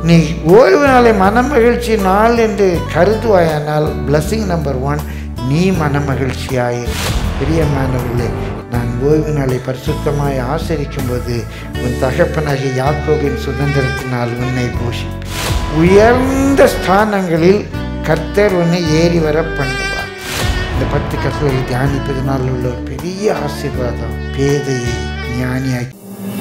நீ ஓய்வு நாளை மனமகிழ்ச்சி நாள் என்று கருதுவாயானால் blessing நம்பர் ஒன் நீ மனமகிழ்ச்சியாயிரு பிரியமானவர்களே நான் ஓய்வு நாளை பரிசுத்தமாய் ஆசரிக்கும் போது உன் தகப்பனாகிய யாக்கோபின் சுதந்திரத்தினால் உன்னை போஷிப்பேன் உயர்ந்த ஸ்தானங்களில் கர்த்தர் உன்னை ஏறி வர பண்ணுவார் இந்த பத்து கட்டளை தியானிப்பதனால் உள்ள ஒரு பெரிய ஆசீர்வாதம் பேதையை ஞானியாக்கி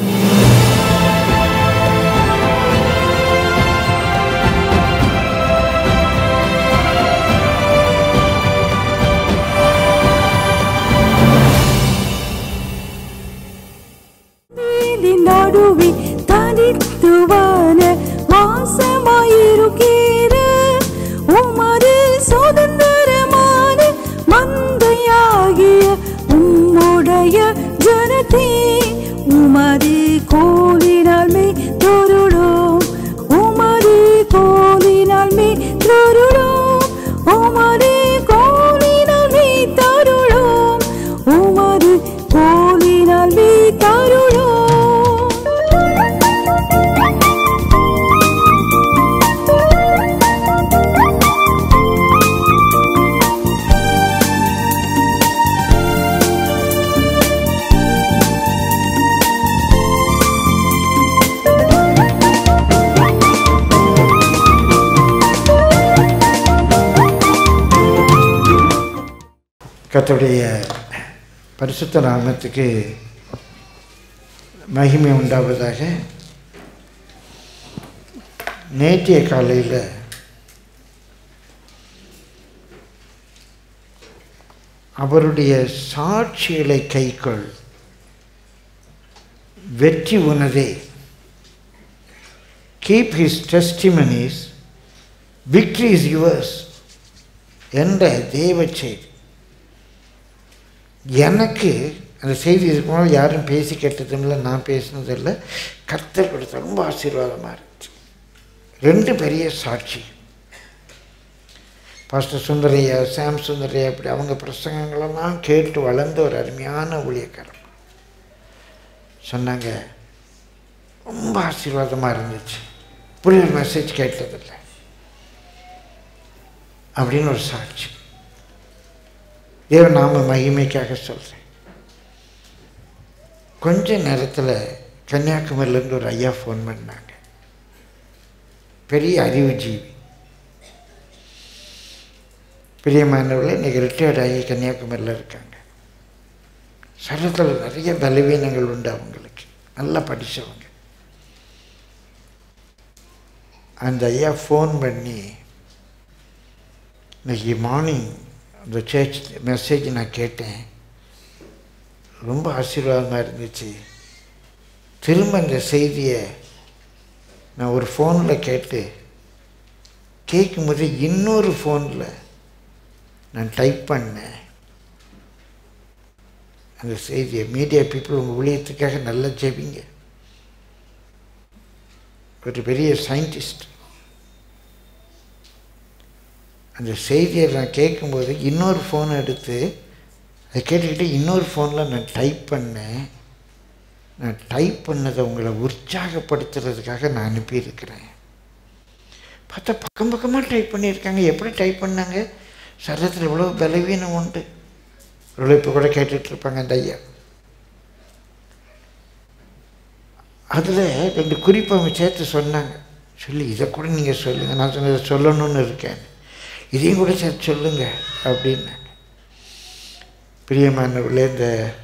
நீதி நடுவே தனித்துவான மாசமாயிருக்கிற உமது சுதந்திரமான மந்தையாகிய உம்முடைய ஜனத்தே உமது கோலினால் மே தொருளோம் உமது கோலினால் மே தொருளோம் உமது கோலினால் மே தருளோம் உமது கோலினால் மே தருளோம் கர்த்தருடைய பரிசுத்த நாமத்துக்கு மகிமை உண்டாவதாக நேற்றைய காலையில் அவருடைய சாட்சிகளை கைக்கொள் வெற்றி உனதே keep his testimonies victory is yours என்ற தேவ செய்தி எனக்கு அந்த செய்தி இதுக்கு முன்னாடி யாரும் பேசி கேட்டதும் இல்லை நான் பேசினதும் இல்லை கர்த்தர் கொடுத்த ரொம்ப ஆசீர்வாதமாக இருந்துச்சு ரெண்டு பெரிய சாட்சி பாஸ்டர் சுந்தரையா சாம் சுந்தரையா அப்படி அவங்க பிரசங்கங்களெல்லாம் கேட்டு வளர்ந்த ஒரு அருமையான ஊழியக்காரன் சொன்னாங்க ரொம்ப ஆசீர்வாதமாக இருந்துச்சு இப்படி ஒரு மெசேஜ் கேட்டதில்லை அப்படின்னு ஒரு சாட்சி தேவ நாம மகிமைக்காக சொல்கிறேன் கொஞ்ச நேரத்தில் கன்னியாகுமரியிலேருந்து ஒரு ஐயா ஃபோன் பண்ணாங்க பெரிய அறிவுஜீவி பிரியமானவர்கள் இன்றைக்கி ரிட்டையர்ட் ஆகி கன்னியாகுமரியில் இருக்காங்க சரத்தில் நிறைய பலவீனங்கள் உண்டு அவங்களுக்கு நல்லா படித்தவங்க அந்த ஐயா ஃபோன் பண்ணி இன்னைக்கு மார்னிங் அந்த சர்ச் மெசேஜ் நான் கேட்டேன் ரொம்ப ஆசீர்வாதமாக இருந்துச்சு திரும்ப இந்த செய்தியை நான் ஒரு ஃபோனில் கேட்டு கேட்கும்போது இன்னொரு ஃபோனில் நான் டைப் பண்ணேன் அந்த செய்தியை மீடியா பீப்புள் உங்கள் ஊழியத்துக்காக நல்லா ஜெபிங்க ஒரு பெரிய சயின்டிஸ்ட் அந்த செய்தியை நான் கேட்கும்போது இன்னொரு ஃபோன் எடுத்து அதை கேட்டுக்கிட்டு இன்னொரு ஃபோனில் நான் டைப் பண்ணேன் நான் டைப் பண்ணதை உங்களை உற்சாகப்படுத்துறதுக்காக நான் அனுப்பியிருக்கிறேன் பார்த்தா பக்கம் பக்கமாக டைப் பண்ணியிருக்காங்க எப்படி டைப் பண்ணாங்க சரத்தில் இவ்வளோ பலவீனம் உண்டு இவ்வளோ இப்போ கூட கேட்டுட்டு இருப்பாங்க அந்த ஐயா அதில் ரெண்டு குறிப்பு அவங்க சேர்த்து சொன்னாங்க சொல்லி இதை கூட நீங்கள் சொல்லுங்கள் நான் சொன்னதை சொல்லணும்னு இருக்கேன் இதையும் கூட சேர்த்து சொல்லுங்க அப்படின்னாங்க பிரியமானவர்களே இந்த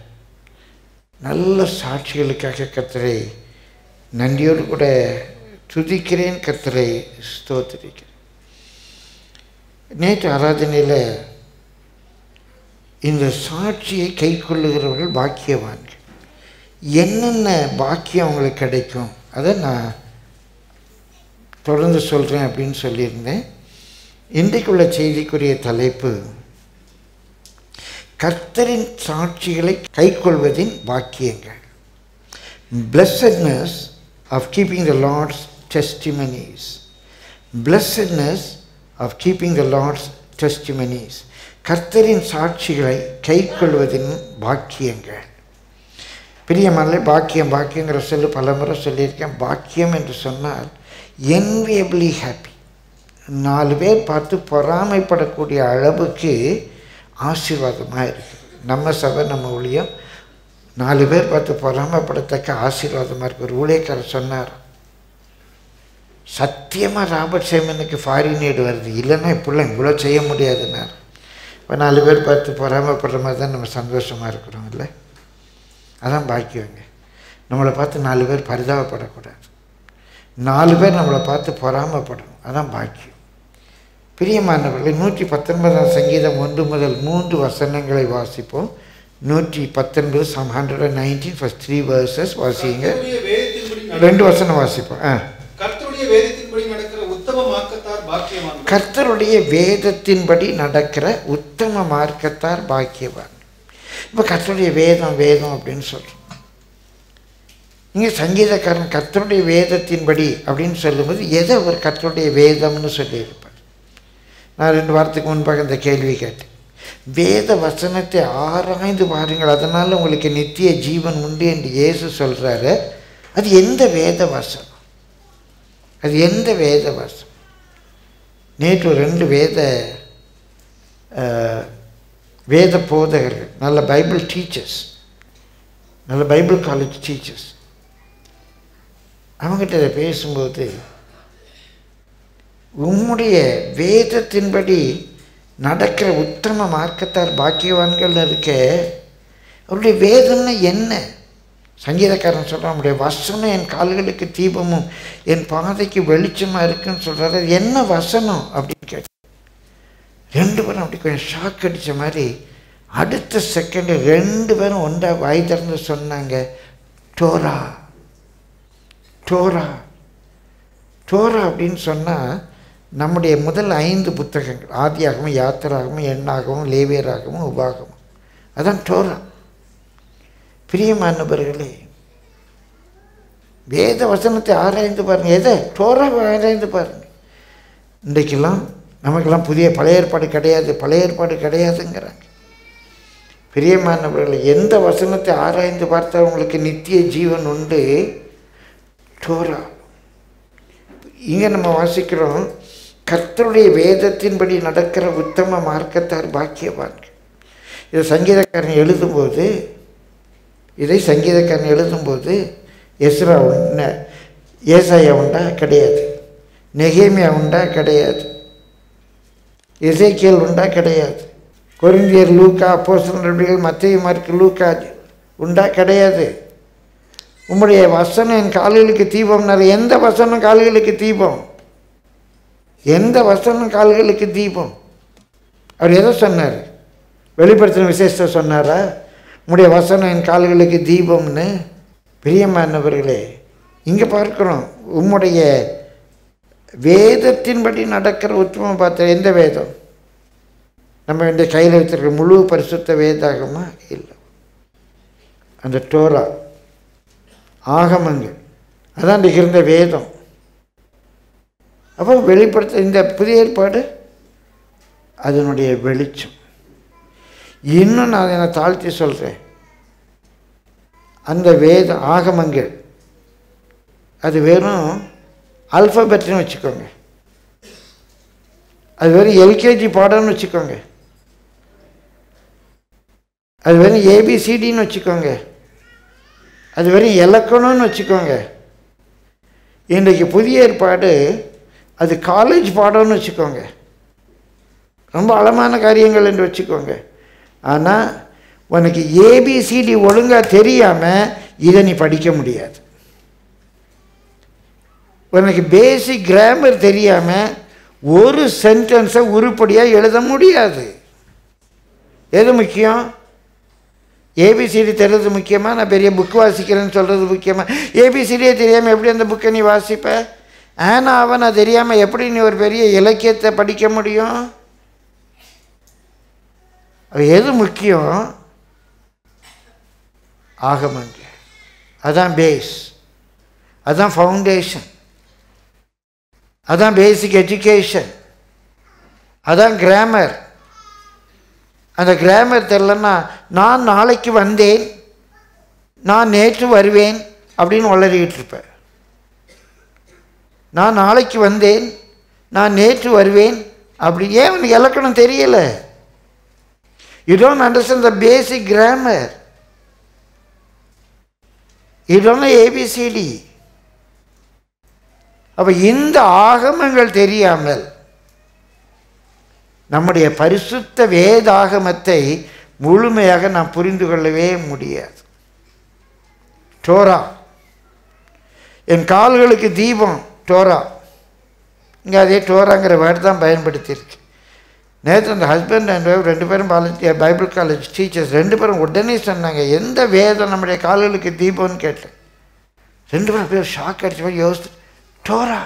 நல்ல சாட்சிகளுக்காக கத்தரை நன்றியோடு கூட துதிக்கிறேன் கத்தரை ஸ்தோத்திரிக்கிறேன் நேற்று ஆராதனையில் இந்த சாட்சியை கை கொள்ளுகிறவர்கள் பாக்கியவான்கள் என்னென்ன பாக்கியம் அவங்களுக்கு கிடைக்கும் அதை நான் தொடர்ந்து சொல்கிறேன் அப்படின்னு சொல்லியிருந்தேன் இன்றைக்குள்ள செய்திக்குரிய தலைப்பு கர்த்தரின் சாட்சிகளை கைக்கொள்வதின் பாக்கியங்கள் blessedness of keeping the Lord's testimonies. Blessedness of keeping the Lord's testimonies. கர்த்தரின் சாட்சிகளை கைக்கொள்வதின் பாக்கியங்கள் பிரியமல்ல பாக்கியம் பாக்கியங்கிற சொல்லு பல முறை சொல்லியிருக்கேன் பாக்கியம் என்று சொன்னால் enviably ஹாப்பி நாலு பேர் பார்த்து பொறாமைப்படக்கூடிய அளவுக்கு ஆசீர்வாதமாக இருக்குது நம்ம சபை நம்ம ஊழியம் நாலு பேர் பார்த்து பொறாமைப்படத்தக்க ஆசீர்வாதமாக இருக்கு ஒரு ஊழியக்காரர் சொன்னார் சத்தியமாக ராபர்ட் சேமனுக்கு ஃபாரின் எய்டு வருது இல்லைன்னா இப்படிலாம் இவ்வளோ செய்ய முடியாதுன்னார் இப்போ நாலு பேர் பார்த்து பொறாமைப்படுற மாதிரி தான் நம்ம சந்தோஷமாக இருக்கிறோம் இல்லை அதான் பாக்கியங்க நம்மளை பார்த்து நாலு பேர் பரிதாபப்படக்கூடாது நாலு பேர் நம்மளை பார்த்து பொறாமைப்படணும் அதான் பாக்கியம் பிரியமானவர்களே நூற்றி பத்தொன்பதாம் சங்கீதம் ஒன்று முதல் மூன்று வசனங்களை வாசிப்போம் நூற்றி பத்தொன்பது psalm hundred and nineteen first three verses வாசிங்க கர்த்தருடைய வேதத்தின்படி ரெண்டு வசனம் வாசிப்போம் ஆ கர்த்தருடைய வேதத்தின்படி நடக்கிற உத்தம மார்க்கத்தார் பாக்கியவான் கர்த்தருடைய வேதத்தின்படி நடக்கிற உத்தம மார்க்கத்தார் பாக்கியவான் இப்போ கர்த்தருடைய வேதம் வேதம் அப்படின்னு சொல்கிறோம் இங்கே சங்கீதக்காரன் கர்த்தருடைய வேதத்தின்படி அப்படின்னு சொல்லும்போது எதை அவர் கர்த்தருடைய வேதம்னு சொல்லியிருப்பார் நான் ரெண்டு வாரத்துக்கு முன்பாக இந்த கேள்வி கேட்டேன் வேத வசனத்தை ஆராய்ந்து பாருங்கள் அதனால் உங்களுக்கு நித்திய ஜீவன் உண்டு என்று இயேசு சொல்கிறாரு அது எந்த வேத வசனம் அது எந்த வேத வசனம் நேற்று ஒரு ரெண்டு வேத அஹ், வேத போதகர்கள் நல்ல பைபிள் டீச்சர்ஸ் நல்ல பைபிள் காலேஜ் டீச்சர்ஸ் அவங்ககிட்ட இதை பேசும்போது உம்முடைய வேதத்தின்படி நடக்கிற உத்தம மார்க்கத்தார் பாக்கியவான்கள் இருக்க அவருடைய வேதம்னா என்ன சங்கீதக்காரன் சொல்கிறான் நம்முடைய வசனம் என் கால்களுக்கு தீபமும் என் பாதைக்கு வெளிச்சமாக இருக்குன்னு சொல்கிறாரு அது என்ன வசனம் அப்படின்னு கேட்டு ரெண்டு பேரும் அப்படி கொஞ்சம் ஷாக் அடித்த மாதிரி அடுத்த செகண்டு ரெண்டு பேரும் ஒன்றா வாய் திறந்து சொன்னாங்க டோரா டோரா டோரா அப்படின்னு சொன்னால் நம்முடைய முதல் ஐந்து புத்தகங்கள் ஆதியாகவும் யாத்திராகவும் எண்ணாகவும் லேவியராகவும் உபாகமும் அதான் டோரா பிரியமானவர்களே வேத வசனத்தை ஆராய்ந்து பாருங்க எதை டோராவை ஆராய்ந்து பாருங்க இன்றைக்கெல்லாம் நமக்கெல்லாம் புதிய பழைய ஏற்பாடு கிடையாது பழைய ஏற்பாடு கிடையாதுங்கிறாங்க பிரியமானவர்களே எந்த வசனத்தை ஆராய்ந்து பார்த்தா உங்களுக்கு நித்திய ஜீவன் உண்டு டோரா இங்கே நம்ம வாசிக்கிறோம் கர்த்தருடைய வேதத்தின்படி நடக்கிற உத்தம மார்க்கத்தார் பாக்கியவான்கள் இதை சங்கீதக்காரன் எழுதும்போது இதை சங்கீதக்காரன் எழுதும்போது எஸ்ரா உண்ட ஏசாயா உண்டா கிடையாது நெகேமியா உண்டா கிடையாது எசேக்கியல் உண்டா கிடையாது கொரிந்தியர் லூக்கா அப்போஸ்தலர்கள் மத்திய மார்க் லூக்கா உண்டா கிடையாது உம்முடைய வசனம் என் கால்களுக்கு தீபம்னாரு எந்த வசனம் கால்களுக்கு தீபம் எந்த வசனம் கால்களுக்கு தீபம் அவர் எதை சொன்னார் வெளிப்படுத்தின விசேஷத்தை சொன்னாரா உம்முடைய வசனம் என் கால்களுக்கு தீபம்னு பிரியமானவர்களே இங்கே பார்க்குறோம் உம்முடைய வேதத்தின்படி நடக்கிற உத்தமம் பார்த்த எந்த வேதம் நம்ம இந்த கையில் வச்சிருக்க முழு பரிசுத்த வேதாகமா இல்லை அந்த டோரா ஆகமங்கள் அதான் இன்றைக்கு இருந்த வேதம் அப்போ வெளிப்படுத்த இந்த புதிய ஏற்பாடு அதனுடைய வெளிச்சம் இன்னும் நான் என்னை தாழ்த்தி சொல்கிறேன் அந்த வேத ஆகமங்கள் அது வெறும் அல்ஃபபெட்னு வச்சுக்கோங்க அது வெறும் எல்கேஜி பாடம்னு வச்சுக்கோங்க அது வெறும் ஏபிசிடின்னு வச்சுக்கோங்க அது வெறும் இலக்கணம்னு வச்சுக்கோங்க இன்றைக்கு புதிய ஏற்பாடு அது காலேஜ் பாடம்னு வச்சுக்கோங்க ரொம்ப அளமான காரியங்கள் என்று வச்சுக்கோங்க ஆனால் உனக்கு ஏபிசிடி ஒழுங்காக தெரியாமல் இதை நீ படிக்க முடியாது உனக்கு பேசிக் கிராமர் தெரியாமல் ஒரு சென்டென்ஸை உருப்படியாக எழுத முடியாது எது முக்கியம் ஏபிசிடி தெரிறது முக்கியமா நான் பெரிய புக் வாசிக்கிறேன்னு சொல்கிறது முக்கியமா ஏபிசிடியே தெரியாமல் எப்படி அந்த புக்கை நீ வாசிப்ப ஆனால் அவனை தெரியாமல் எப்படி நீ ஒரு பெரிய இலக்கியத்தை படிக்க முடியும் அது எது முக்கியம் ஆகமங்க அதான் பேஸ் அதான் ஃபவுண்டேஷன் அதான் பேசிக் எஜுகேஷன் அதான் கிராமர் அந்த கிராமர் தெரிலன்னா நான் நாளைக்கு வந்தேன் நான் நேற்று வருவேன் அப்படின்னு உளறிக்கிட்டு இருப்பேன் நான் நாளைக்கு வந்தேன் நான் நேற்று வருவேன் அப்படி ஏன் உனக்கு இலக்கணம் தெரியல you don't understand the basic grammar you don't A B C D அப்போ இந்த ஆகமங்கள் தெரியாமல் நம்முடைய பரிசுத்த வேதாகமத்தை முழுமையாக நாம் புரிந்து கொள்ளவே முடியாது டோரா என் கால்களுக்கு தீபம் டோரா இங்கே அதே டோராங்கிற வேர்டு தான் பயன்படுத்தியிருக்கு நேற்று அந்த ஹஸ்பண்ட் அண்ட் ஒய்ஃப் ரெண்டு பேரும் காலேஜ் பைபிள் காலேஜ் டீச்சர்ஸ் ரெண்டு பேரும் உடனே சொன்னாங்க எந்த வேதம் நம்முடைய கால்களுக்கு தீபம்னு கேட்டேன் ரெண்டு பேரும் பேர் ஷாக் அடிச்ச மாதிரி யோசித்து டோரா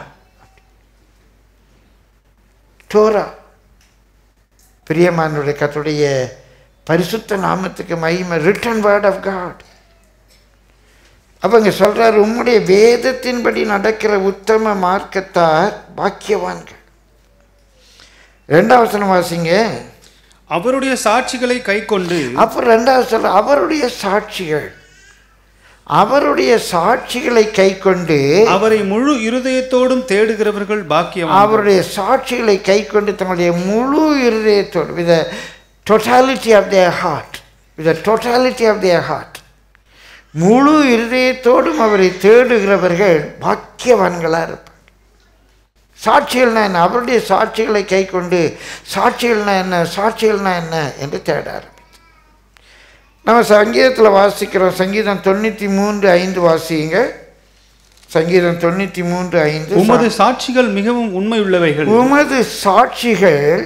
டோரா பிரியமானுடைய கத்துடைய பரிசுத்த நாமத்துக்கு மகிமை ரிட்டன் வேர்ட் ஆஃப் காட் அப்போ இங்கே சொல்கிறார் உம்முடைய வேதத்தின்படி நடக்கிற உத்தம மார்க்கத்தார் பாக்கியவான்கள் ரெண்டாவது வசனம் வாசிங்க அவருடைய சாட்சிகளை கைக்கொண்டு அப்புறம் ரெண்டாவது சொல்ற அவருடைய சாட்சிகள் அவருடைய சாட்சிகளை கை கொண்டு அவரை முழு இருதயத்தோடும் தேடுகிறவர்கள் பாக்கியவான் அவருடைய சாட்சிகளை கை கொண்டு தங்களுடைய முழு இருதயத்தோடு with totality of their heart with totality of their heart முழு இருதயத்தோடும் அவரை தேடுகிறவர்கள் பாக்கியவான்களாக இருப்பார் சாட்சிகள்னா என்ன அவருடைய சாட்சிகளை கை கொண்டு சாட்சிகள்னா என்ன சாட்சிகள்னா என்ன என்று தேட ஆரம்பித்தார் நம்ம சங்கீதத்தில் வாசிக்கிறோம் சங்கீதம் தொண்ணூற்றி மூன்று ஐந்து வாசிங்க சங்கீதம் தொண்ணூற்றி மூன்று ஐந்து உமது சாட்சிகள் மிகவும் உண்மையுள்ளவைகள் உமது சாட்சிகள்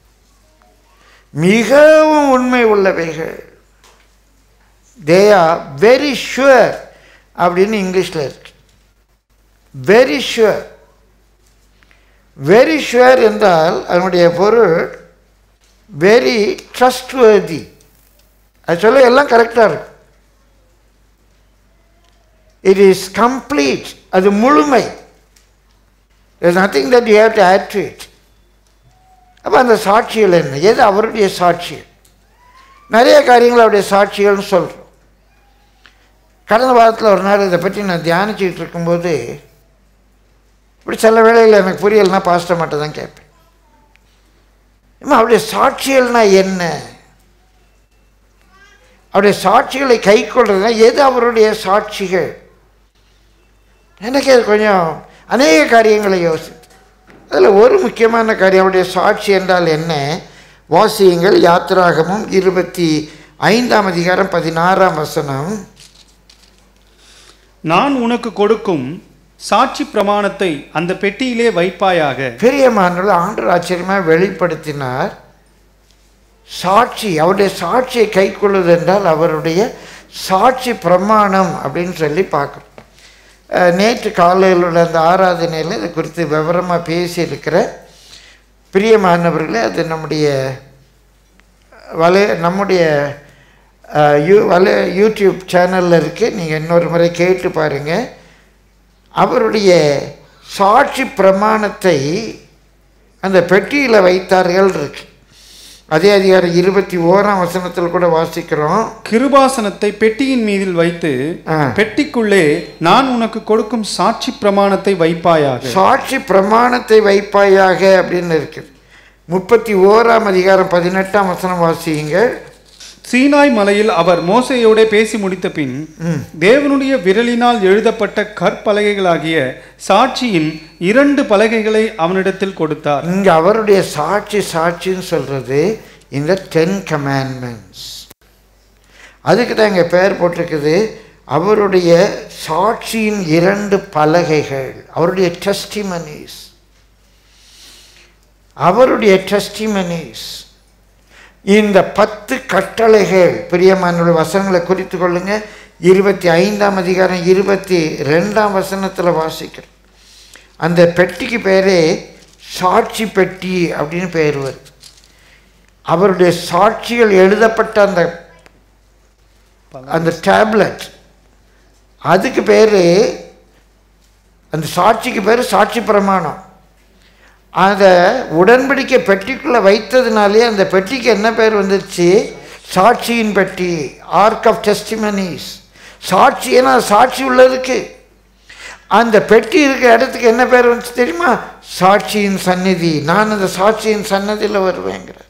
மிகவும் உண்மை உள்ளவைகள் தே ஆர் வெரி ஷுவர் அப்படின்னு இங்கிலீஷில் இருக்கு வெரி ஷுவர் வெரி ஷுவர் என்றால் அதனுடைய பொருள் வெரி ட்ரஸ்ட்வர்தி அது சொல்ல எல்லாம் கரெக்டாக இருக்கும் இட் இஸ் கம்ப்ளீட் அது முழுமை there's nothing that you have to add to it அப்போ அந்த சாட்சிகள் என்ன எது அவருடைய சாட்சிகள் நிறைய காரியங்கள் அவருடைய சாட்சிகள்னு சொல்கிறோம் கடந்த வாரத்தில் ஒரு நாள் இதை பற்றி நான் தியானிச்சுட்டு இருக்கும்போது இப்படி சில வேளையில் எனக்கு புரியலைன்னா பாஸ்டர் மட்டும் தான் கேட்பேன் இம்மா அவருடைய சாட்சிகள்னா என்ன அவருடைய சாட்சிகளை கை கொள்றதுனா எது அவருடைய சாட்சிகள் எனக்கு அது கொஞ்சம் அநேக காரியங்களை யோசித்து அதில் ஒரு முக்கியமான காரியம் அவருடைய சாட்சி என்றால் என்ன வாசியங்கள் யாத்திராகமும் இருபத்தி ஐந்தாம் அதிகாரம் பதினாறாம் வசனம் நான் உனக்கு கொடுக்கும் சாட்சி பிரமாணத்தை அந்த பெட்டியிலே வைப்பாயாக பெரியமானவர் ஆண்டர் ஆச்சரியமாக வெளிப்படுத்தினார் சாட்சி அவருடைய சாட்சியை கை கொள்வது என்றால் அவருடைய சாட்சி பிரமாணம் அப்படின்னு சொல்லி பார்க்குறோம் அஹ், நேற்று காலையில் உள்ள அந்த ஆராதனையில் இது குறித்து விவரமாக பேசியிருக்கிற பிரியமானவர்களே அது நம்முடைய வலை நம்முடைய அஹ், யூ வலை யூடியூப் சேனலில் இருக்குது நீங்கள் இன்னொரு முறை கேட்டு பாருங்கள் அவருடைய சாட்சி பிரமாணத்தை அந்த பெட்டியில் வைத்தார்கள் இருக்கு அதே அதிகாரம் இருபத்தி ஓராம் வசனத்தில் கூட வாசிக்கிறோம் கிருபாசனத்தை பெட்டியின் மீதில் வைத்து ஆ. பெட்டிக்குள்ளே நான் உனக்கு கொடுக்கும் சாட்சி பிரமாணத்தை வைப்பாயாக சாட்சி பிரமாணத்தை வைப்பாயாக அப்படின்னு இருக்குது முப்பத்தி ஓராம் அதிகாரம் பதினெட்டாம் வசனம் வாசியுங்க சீனாய் மலையில் அவர் மோசையோட பேசி முடித்த பின் தேவனுடைய விரலினால் எழுதப்பட்ட கற்பலகைகளாகிய சாட்சியின் இரண்டு பலகைகளை அவனிடத்தில் கொடுத்தார் இங்கே அவருடைய சாட்சி சாட்சின்னு சொல்கிறது இந்த டென் கமாண்ட்மெண்ட்ஸ் அதுக்கு தான் இங்கே பெயர் போட்டிருக்குது அவருடைய சாட்சியின் இரண்டு பலகைகள் அவருடைய டெஸ்டிமனிஸ் அவருடைய டெஸ்டிமனிஸ் இந்த பத்து கட்டளைகள் பிரியமானுடைய வசனங்களை குறித்து கொள்ளுங்க இருபத்தி ஐந்தாம் அதிகாரம் இருபத்தி ரெண்டாம் வசனத்தில் வாசிக்கிறோம் அந்த பெட்டிக்கு பேரே சாட்சி பெட்டி அப்படின்னு பெயர் வருது அவருடைய சாட்சிகள் எழுதப்பட்ட அந்த அந்த டேப்லெட் அதுக்கு பேர் அந்த சாட்சிக்கு பேர் சாட்சி பிரமாணம் அதை உடன்படிக்கை பெட்டிக்குள்ளே வைத்ததுனாலே அந்த பெட்டிக்கு என்ன பேர் வந்துருச்சு சாட்சியின் பெட்டி ஆர்க் ஆஃப் டெஸ்டிமனிஸ் சாட்சி ஏன்னா சாட்சி உள்ளதுக்கு அந்த பெட்டி இருக்கிற இடத்துக்கு என்ன பேர் வந்துச்சு தெரியுமா சாட்சியின் சந்நிதி நான் அந்த சாட்சியின் சன்னதியில் வருவேங்கிறார்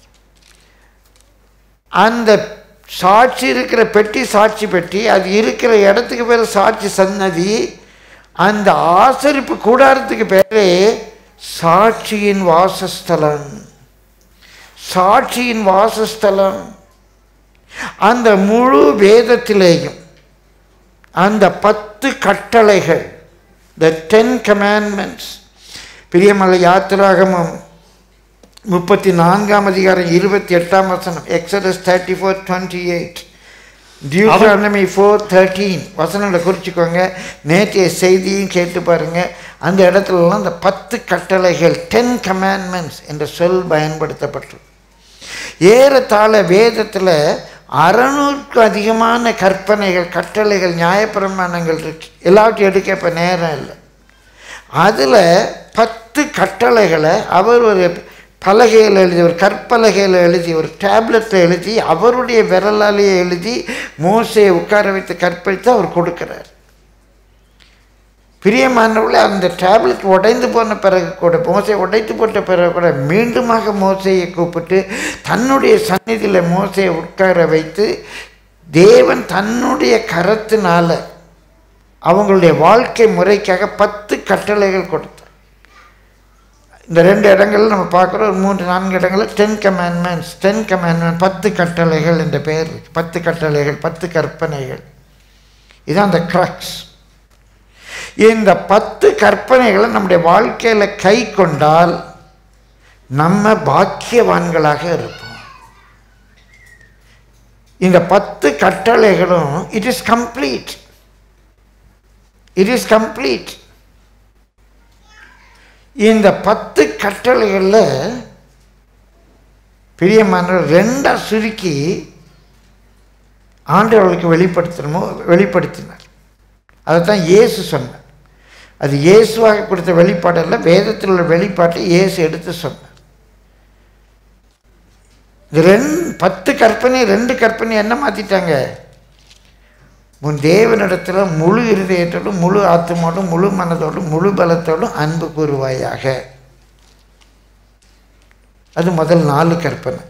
அந்த சாட்சி இருக்கிற பெட்டி சாட்சி பெட்டி அது இருக்கிற இடத்துக்கு பேர் சாட்சி சன்னதி அந்த ஆசரிப்பு கூடாரத்துக்கு பேரே சாட்சியின் வாசஸ்தலம் சாட்சியின் வாசஸ்தலம் அந்த முழு வேதத்திலேயும் அந்த பத்து கட்டளைகள் த டென் கமாண்ட்மெண்ட்ஸ் பிரியமலை யாத்திராகமம் முப்பத்தி நான்காம் அதிகாரம் இருபத்தி எட்டாம் வசனம் Exodus thirty four twenty eight Deuteronomy four thirteen வசனங்களை குறிச்சிக்கோங்க நேற்றைய செய்தியும் கேட்டு பாருங்க அந்த இடத்துலலாம் அந்த பத்து கட்டளைகள் டென் கமாண்ட்மெண்ட்ஸ் என்ற சொல் பயன்படுத்தப்பட்டு ஏறத்தாழ வேதத்தில் அறநூறுக்கும் அதிகமான கற்பனைகள் கட்டளைகள் நியாயப்பிரமாணங்கள் இருக்கு எல்லாவற்றையும் எடுக்க இப்போ நேரம் இல்லை அதில் பத்து கட்டளைகளை அவர் ஒரு பலகையில் எழுதி ஒரு கற்பலகையில் எழுதி ஒரு டேப்லெட்டில் எழுதி அவருடைய விரலாலேயே எழுதி மோசையை உட்கார வைத்து கற்பித்து அவர் கொடுக்கிறார் பிரியமானவர்களே அந்த டேப்லெட் உடைந்து போன பிறகு கூட மோசை உடைத்து போட்ட பிறகு கூட மீண்டுமாக மோசையை கூப்பிட்டு தன்னுடைய சந்நிதியில் மோசையை உட்கார வைத்து தேவன் தன்னுடைய கரத்தினால அவங்களுடைய வாழ்க்கை முறைக்காக பத்து கட்டளைகள் கொடுத்தார் இந்த ரெண்டு இடங்கள்ல நம்ம பார்க்குறோம் ஒரு மூன்று நான்கு இடங்களில் டென் கமாண்ட்மெண்ட்ஸ் டென் கமாண்ட்மெண்ட் பத்து கட்டளைகள் என்ற பெயர் இருக்கு. பத்து கட்டளைகள் பத்து கற்பனைகள் இதுதான் அந்த க்ரக்ஸ் இந்த பத்து கற்பனைகளை நம்முடைய வாழ்க்கையில் கை கொண்டால் நம்ம பாக்கியவான்களாக இருப்போம் இந்த பத்து கட்டளைகளும் it is complete it is complete இந்த பத்து கட்டளைகளில் பிரியமான ரெண்டா சுருக்கி ஆண்டவர்களுக்கு வெளிப்படுத்தணுமோ வெளிப்படுத்தினார் அதைத்தான் இயேசு சொன்னார் அது இயேசுவாக கொடுத்த வெளிப்பாடல்ல வேதத்தில் உள்ள வெளிப்பாட்டை இயேசு எடுத்து சொன்னார் இது ரெண்டு பத்து கற்பனை ரெண்டு கற்பனை என்ன மாற்றிட்டாங்க உன் தேவனிடத்தில் முழு இருதயத்தோடும் முழு ஆத்மாவோடும் முழு மனதோடும் முழு பலத்தோடும் அன்பு கூறுவாயாக அது முதல் நாலு கற்பனை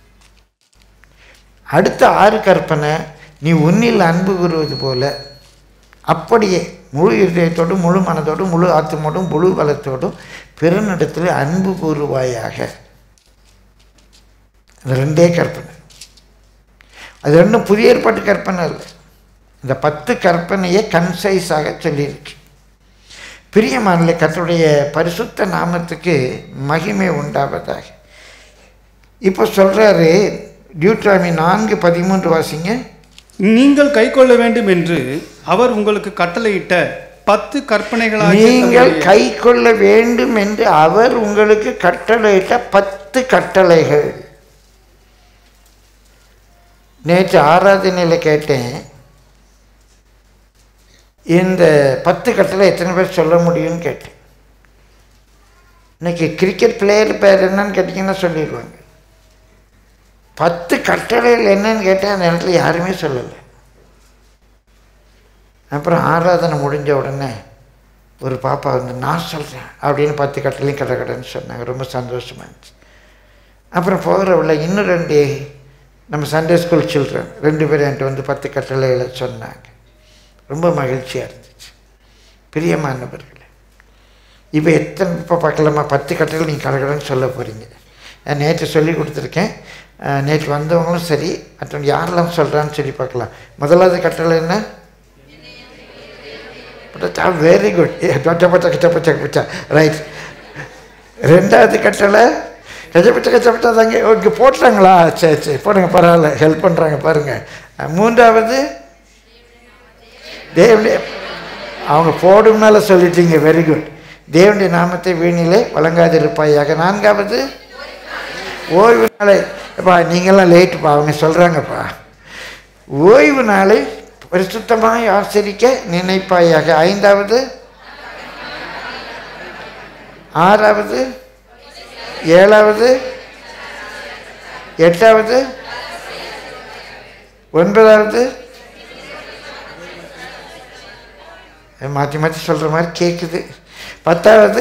அடுத்த ஆறு கற்பனை நீ உன்னில் அன்பு கூறுவது போல அப்படியே முழு இருதயத்தோடும் முழு மனதோடும் முழு ஆத்மாவோடும் முழு பலத்தோடும் பிறனிடத்தில் அன்பு கூறுவாயாக அது ரெண்டே கற்பனை அது ரெண்டும் புதிய ஏற்பாட்டு கற்பனை இல்லை இந்த பத்து கற்பனையை கன்சைஸாக சொல்லியிருக்கு பிரியமானல கர்த்தருடைய பரிசுத்த நாமத்துக்கு மகிமை உண்டாவதாக இப்போ சொல்கிறாரு டியூட்ராமி நான்கு பதிமூன்று வாசிங்க நீங்கள் கைக்கொள்ள வேண்டும் என்று அவர் உங்களுக்கு கட்டளையிட்ட பத்து கற்பனைகளாகிய நீங்கள் தம்முடைய- கை கொள்ள வேண்டும் என்று அவர் உங்களுக்கு கட்டளையிட்ட பத்து கட்டளைகள் நேற்று ஆராதனையில் கேட்டேன் இந்த பத்து கட்டளை எத்தனை பேர் சொல்ல முடியும்னு கேட்டேன் இன்னைக்கு கிரிக்கெட் பிளேயர் பேர் என்னன்னு கேட்டிங்கன்னா சொல்லிடுவாங்க பத்து கட்டளைகள் என்னன்னு கேட்டேன் அந்த இடத்துல யாருமே சொல்லலை அப்புறம் ஆராதனை முடிஞ்ச உடனே ஒரு பாப்பா வந்து நான் சொல்கிறேன் அப்படின்னு பத்து கட்டளையும் கடை கடைன்னு சொன்னாங்க ரொம்ப சந்தோஷமா இருந்துச்சு அப்புறம் போகிறவள்ள இன்னும் ரெண்டு நம்ம சண்டே ஸ்கூல் சில்ட்ரன் ரெண்டு பேரும் என்கிட்ட வந்து பத்து கட்டளைகளை சொன்னாங்க ரொம்ப மகிழ்ச்சியாக இருந்துச்சு பிரியமானவர்களே இப்போ எத்தனை இப்போ பார்க்கலாமா பத்து கட்டளை நீங்கள் கடகடன்னு சொல்ல போகிறீங்க நான் நேற்று சொல்லி கொடுத்துருக்கேன் அஹ், நேற்று வந்தவங்களும் சரி மற்றவங்க யாரெல்லாம் சொல்கிறான்னு சொல்லி பார்க்கலாம் முதலாவது கட்டளை என்ன வெரி குட் கச்சப்பச்சா கச்சப்பச்சா கச்சா ரைட் ரெண்டாவது கட்டளை கச்சப்பச்சா கச்சப்பச்சா தாங்க ஓகே போட்டுறாங்களா சரி சரி போடுங்க பரவாயில்ல ஹெல்ப் பண்ணுறாங்க பாருங்கள் மூன்றாவது தேவனுடைய அவங்க போடும்னால சொல்லிட்டீங்க வெரி குட் தேவனுடைய நாமத்தை வீணிலே வழங்காதிருப்பாயாக நான்காவது ஓய்வு நாளை அப்பா நீங்கள்லாம் லேட்டுப்பா அவங்க சொல்கிறாங்கப்பா ஓய்வு நாளை பரிசுத்தமாய் ஆசரிக்க நினைப்பாயாக ஐந்தாவது ஆறாவது ஏழாவது எட்டாவது ஒன்பதாவது மாற்றி மாற்றி சொல்கிற மாதிரி கேட்குது பத்தாவது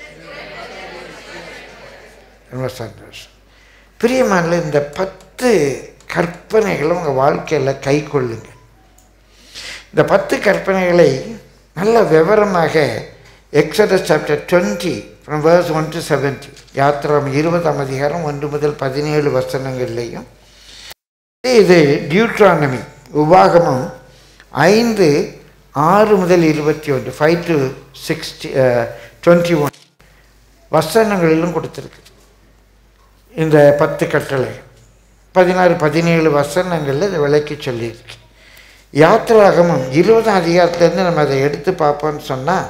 ரொம்ப சந்தோஷம் பிரியமான இந்த பத்து கற்பனைகளை உங்கள் வாழ்க்கையில் கை கொள்ளுங்க இந்த பத்து கற்பனைகளை நல்ல விவரமாக Exodus chapter twenty from verse one to seventy யாத்திரம் இருபதாம் அதிகாரம் ஒன்று முதல் பதினேழு வசனங்கள்லேயும் இது டியூட்ரானமி உபாகமம் ஐந்து ஆறு முதல் இருபத்தி ஒன்று five to sixty twenty one வசனங்களிலும் கொடுத்துருக்கு இந்த பத்து கட்டளை பதினாறு பதினேழு வசனங்களில் இதை விளக்கி சொல்லியிருக்கு யாத்திராகமம் இருபதாம் அதிகாரத்துலேருந்து நம்ம அதை எடுத்து பார்ப்போம்னு சொன்னால்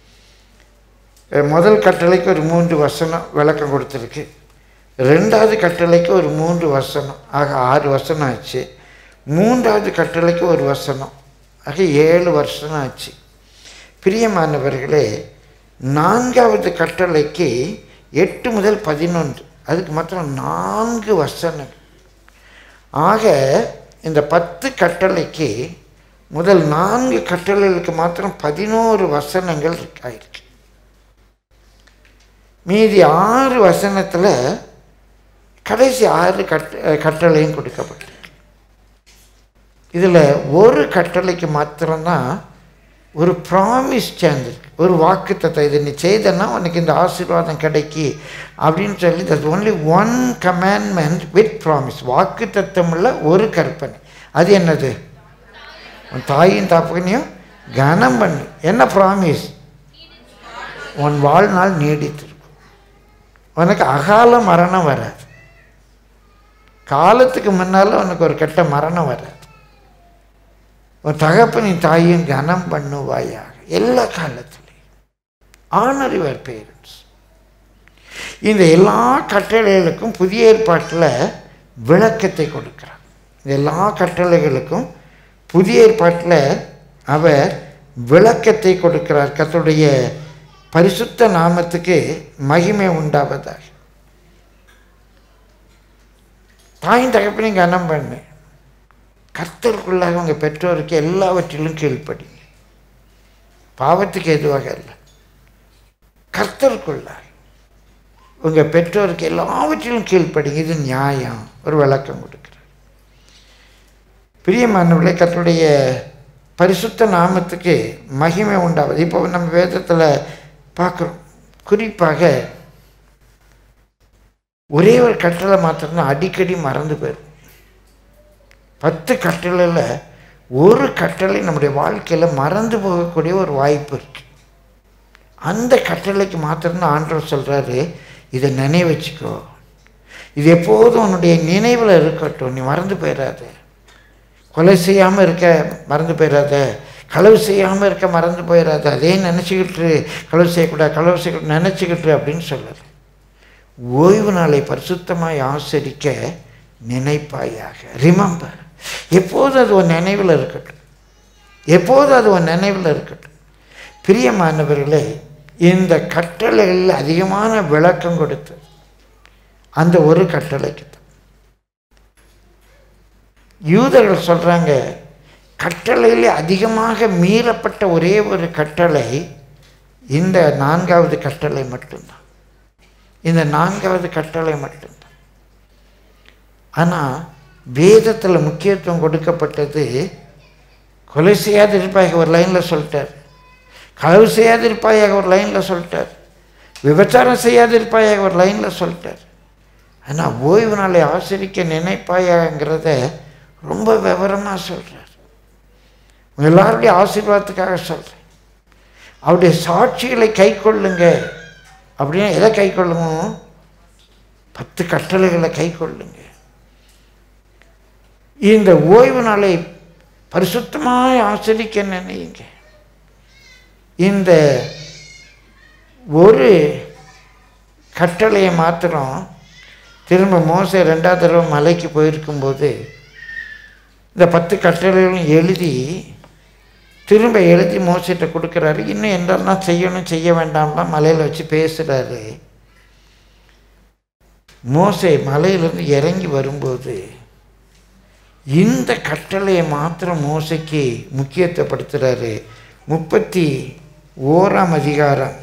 முதல் கட்டளைக்கு ஒரு மூன்று வசனம் விளக்கம் கொடுத்துருக்கு ரெண்டாவது கட்டளைக்கு ஒரு மூன்று வசனம் ஆக ஆறு வசனம் ஆச்சு மூன்றாவது கட்டளைக்கு ஒரு வசனம் ஆக ஏழு வருஷம் ஆச்சு பிரியமானவர்களே நான்காவது கட்டளைக்கு எட்டு முதல் பதினொன்று அதுக்கு மாத்திரம் நான்கு வசனங்கள் ஆக இந்த பத்து கட்டளைக்கு முதல் நான்கு கட்டளைகளுக்கு மாத்திரம் பதினோரு வசனங்கள் இருக்கு- ஆயிருக்கு மீதி ஆறு வசனத்தில் கடைசி ஆறு கட்ட கட்டளையும் கொடுக்கப்பட்டிருக்கு இதில் ஒரு கட்டளைக்கு மாத்திரம்தான் ஒரு ப்ராமிஸ் சேர்ந்துருக்கு ஒரு வாக்குத்தத்தம் இதை நீ செய்தன்னா உனக்கு இந்த ஆசீர்வாதம் கிடைக்கி அப்படின்னு சொல்லி that only one commandment with promise வாக்குத்தத்தம் உள்ள ஒரு கற்பனை அது என்னது உன் தாயின் தாப்பனையும் கனம் பண்ணு என்ன ப்ராமிஸ் உன் வாழ்நாள் நீடித்திருக்கும் உனக்கு அகால மரணம் வராது காலத்துக்கு முன்னால் உனக்கு ஒரு கெட்ட மரணம் வராது உன் தகப்பனின் தாயும் கனம் பண்ணுவாயாக எல்லா காலத்திலையும் ஆனர் யுவர் பேரண்ட்ஸ் இந்த எல்லா கட்டளைகளுக்கும் புதிய ஏற்பாட்டில் விளக்கத்தை கொடுக்கிறார் இந்த எல்லா கட்டளைகளுக்கும் புதிய ஏற்பாட்டில் அவர் விளக்கத்தை கொடுக்கிறார் கர்த்தருடைய பரிசுத்த நாமத்துக்கு மகிமை உண்டாவதாக தாயின் தகப்பனையும் கனம் பண்ணு கர்த்தருக்குள்ளாக உங்கள் பெற்றோருக்கு எல்லாவற்றிலும் கீழ்ப்படிங்க பாவத்துக்கு எதுவாக இல்லை கர்த்தருக்குள்ளாக உங்கள் பெற்றோருக்கு எல்லாவற்றிலும் கீழ்ப்படிங்க இது நியாயம் ஒரு விளக்கம் கொடுக்குறார் பிரியமானவர்களே கர்த்தருடைய பரிசுத்த நாமத்துக்கு மகிமை உண்டாவது இப்போ நம்ம வேதத்தில் பார்க்குறோம் குறிப்பாக ஒரே ஒரு கட்டளை மாத்திரம்தான் அடிக்கடி மறந்து போயிடும் பத்து கட்டளையில் ஒரு கட்டளை நம்முடைய வாழ்க்கையில் மறந்து போகக்கூடிய ஒரு வாய்ப்பு இருக்கு அந்த கட்டளைக்கு மாத்திரம்தான் ஆண்டவர் சொல்கிறாரு இதை நினைவு வச்சுக்கோ இது எப்போதும் உன்னுடைய நினைவில் இருக்கட்டும் நீ மறந்து போயிடாத கொலை செய்யாமல் இருக்க மறந்து போயிடாத களவு செய்யாமல் இருக்க மறந்து போயிடாத அதே நினச்சிக்கிட்டு களவு செய்யக்கூடாது களவு செய்யக்கூடாது நினச்சிக்கிட்டு அப்படின்னு சொல்லலை ஓய்வு நாளை பரிசுத்தமாய் ஆசரிக்க நினைப்பாயாக ரிமம்பர் எப்போது அது உன் நினைவில் இருக்கட்டும் எப்போது அது உன் நினைவில் இருக்கட்டும் பிரியமானவர்களே இந்த கட்டளைகளில் அதிகமான விளக்கம் கொடுத்து அந்த ஒரு கட்டளைக்கு தான் யூதர்கள் சொல்கிறாங்க கட்டளையில் அதிகமாக மீறப்பட்ட ஒரே ஒரு கட்டளை இந்த நான்காவது கட்டளை மட்டும்தான் இந்த நான்காவது கட்டளை மட்டும்தான் ஆனால் வேதத்தில் முக்கியத்துவம் கொடுக்கப்பட்டது கொலை செய்யாது இருப்பாயாக ஒரு லைனில் சொல்லிட்டார் களவு செய்யாது இருப்பாயாக ஒரு லைனில் சொல்லிட்டார் விபச்சாரம் செய்யாது இருப்பாயாக ஒரு லைனில் சொல்லிட்டார் ஆனால் ஓய்வு நாளை ஆசிரிக்க நினைப்பாயாங்கிறத ரொம்ப விவரமாக சொல்கிறார் உங்க எல்லாருடைய ஆசீர்வாதத்துக்காக சொல்கிறேன் அவருடைய சாட்சிகளை கை கொள்ளுங்க அப்படின்னா எதை கை கொள்ளுமோ பத்து கட்டளைகளை கை கொள்ளுங்க இந்த ஓய்வு நாளை பரிசுத்தமாய் ஆசிரிக்க நினையுங்க இந்த ஒரு கட்டளையை மாத்திரம் திரும்ப மோச ரெண்டாவது தடவை மலைக்கு போயிருக்கும்போது இந்த பத்து கட்டளைகளும் எழுதி திரும்ப எழுதி மோசிட்ட கொடுக்குறாரு இன்னும் என்னெல்லாம் செய்யணும் செய்ய வேண்டாம்லாம் மலையில் வச்சு பேசுகிறாரு மோசே மலையிலேருந்து இறங்கி வரும்போது இந்த கட்டளையை மாத்திரம் மோசைக்கு முக்கியத்துவப்படுத்துகிறாரு முப்பத்தி ஓராம் அதிகாரம்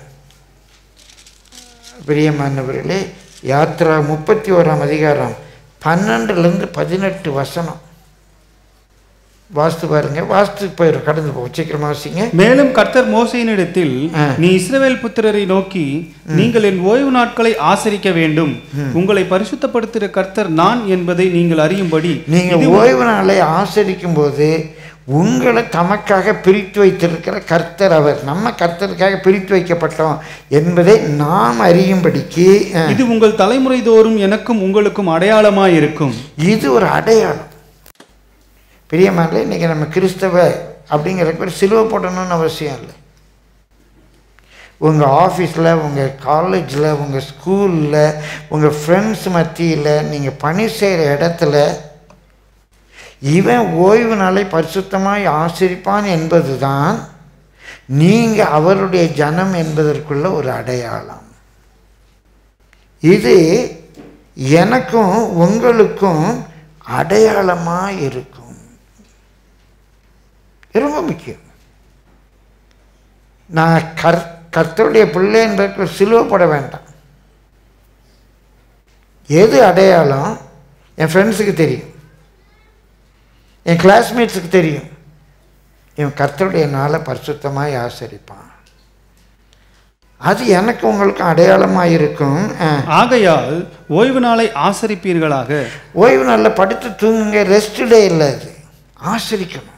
பிரியமானவர்களே யாத்ரா முப்பத்தி ஓராம் அதிகாரம் பன்னெண்டுலேருந்து பதினெட்டு வசனம் வாஸ்து பாருங்க வாஸ்து போயிடும் கடந்து போகும் சீக்கிரமா வாசிங்க மேலும் கர்த்தர் மோசையினிடத்தில் ஆ. நீ இஸ்ரவேல் புத்திரரை நோக்கி நீங்கள் என் ஓய்வு நாட்களை ஆசரிக்க வேண்டும் உங்களை பரிசுத்தப்படுத்துகிற கர்த்தர் நான் என்பதை நீங்கள் அறியும்படி நீங்க இது ஓய்வு நாளை ஆசரிக்கும் போது உங்களை தமக்காக பிரித்து வைத்திருக்கிற கர்த்தர் அவர் நம்ம கர்த்தருக்காக பிரித்து வைக்கப்பட்டோம் என்பதை நாம் அறியும்படிக்கு அஹ், இது உங்கள் தலைமுறை தோறும் எனக்கும் உங்களுக்கும் அடையாளமாய் இருக்கும் இது ஒரு அடையாளம் பிரியமானே இன்னைக்கு நம்ம கிறிஸ்தவ அப்படிங்கிற பேர் சிலுவை போடணும்னு அவசியம் இல்லை உங்கள் ஆஃபீஸில் உங்கள் காலேஜில் உங்கள் ஸ்கூலில் உங்கள் ஃப்ரெண்ட்ஸ் மத்தியில் நீங்கள் பணி செய்கிற இடத்துல இவன் ஓய்வு நாளை பரிசுத்தமாய் ஆசிரிப்பான் என்பதுதான் நீங்கள் அவருடைய ஜனம் என்பதற்குள்ள ஒரு அடையாளம் இது எனக்கும் உங்களுக்கும் அடையாளமாக இருக்கும் இது ரொம்ப முக்கியம் நான் கர் கர்த்தருடைய பிள்ளை என்பதற்கு சிலுவப்பட வேண்டாம் எது அடையாளம் என் ஃப்ரெண்ட்ஸுக்கு தெரியும் என் கிளாஸ்மேட்ஸுக்கு தெரியும் இவன் கர்த்தருடைய நாளை பரிசுத்தமாய் ஆசரிப்பான் அது எனக்கு உங்களுக்கு அடையாளமாக இருக்கும் அஹ், ஆகையால் ஓய்வு நாளை ஆசரிப்பீர்களாக ஓய்வு நாளில் படுத்து தூங்குங்க ரெஸ்ட் டே இல்லை அது ஆசரிக்கணும்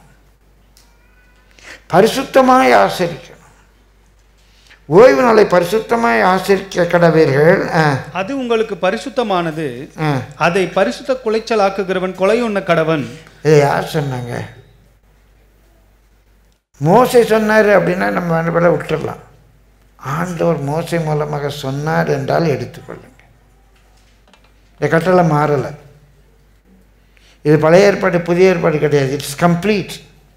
பரிசுத்தமாய் ஆசரிக்கணும் ஓய்வு நாளை பரிசுத்தமாய் ஆசரிக்க கடவீர்கள் அஹ், அது உங்களுக்கு பரிசுத்தமானது அஹ். அதை பரிசுத்த குலைச்சலாக்குகிறவன் கொலையுண்ண கடவன் இதை யார் சொன்னாங்க மோசை சொன்னார் அப்படின்னா நம்ம வேணுபட விட்டுறலாம் ஆண்டவர் மோசை மூலமாக சொன்னார் என்றால் எடுத்துக்கொள்ளுங்க இந்த கட்டளை மாறலை இது பழைய ஏற்பாடு புதிய ஏற்பாடு கிடையாது இட்ஸ் கம்ப்ளீட்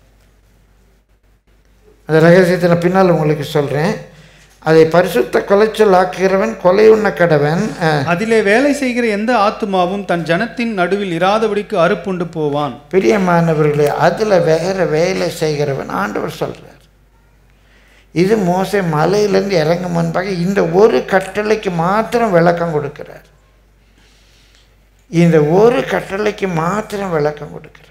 அந்த ரகசியத்தை நான் பின்னால் உங்களுக்கு சொல்கிறேன் அதை பரிசுத்த கொலைச்சல் ஆக்குகிறவன் கொலை உண்ண கடவன் அஹ், அதிலே வேலை செய்கிற எந்த ஆத்துமாவும் தன் ஜனத்தின் நடுவில் இராதபடிக்கு அறுப்புண்டு போவான் பிரியமானவர்களே அதில் வேற வேலை செய்கிறவன் ஆண்டவர் சொல்கிறார் இது மோசை மலையிலேருந்து இறங்கும் முன்பாக இந்த ஒரு கட்டளைக்கு மாத்திரம் விளக்கம் கொடுக்கிறார் இந்த ஒரு கட்டளைக்கு மாத்திரம் விளக்கம் கொடுக்கிறார்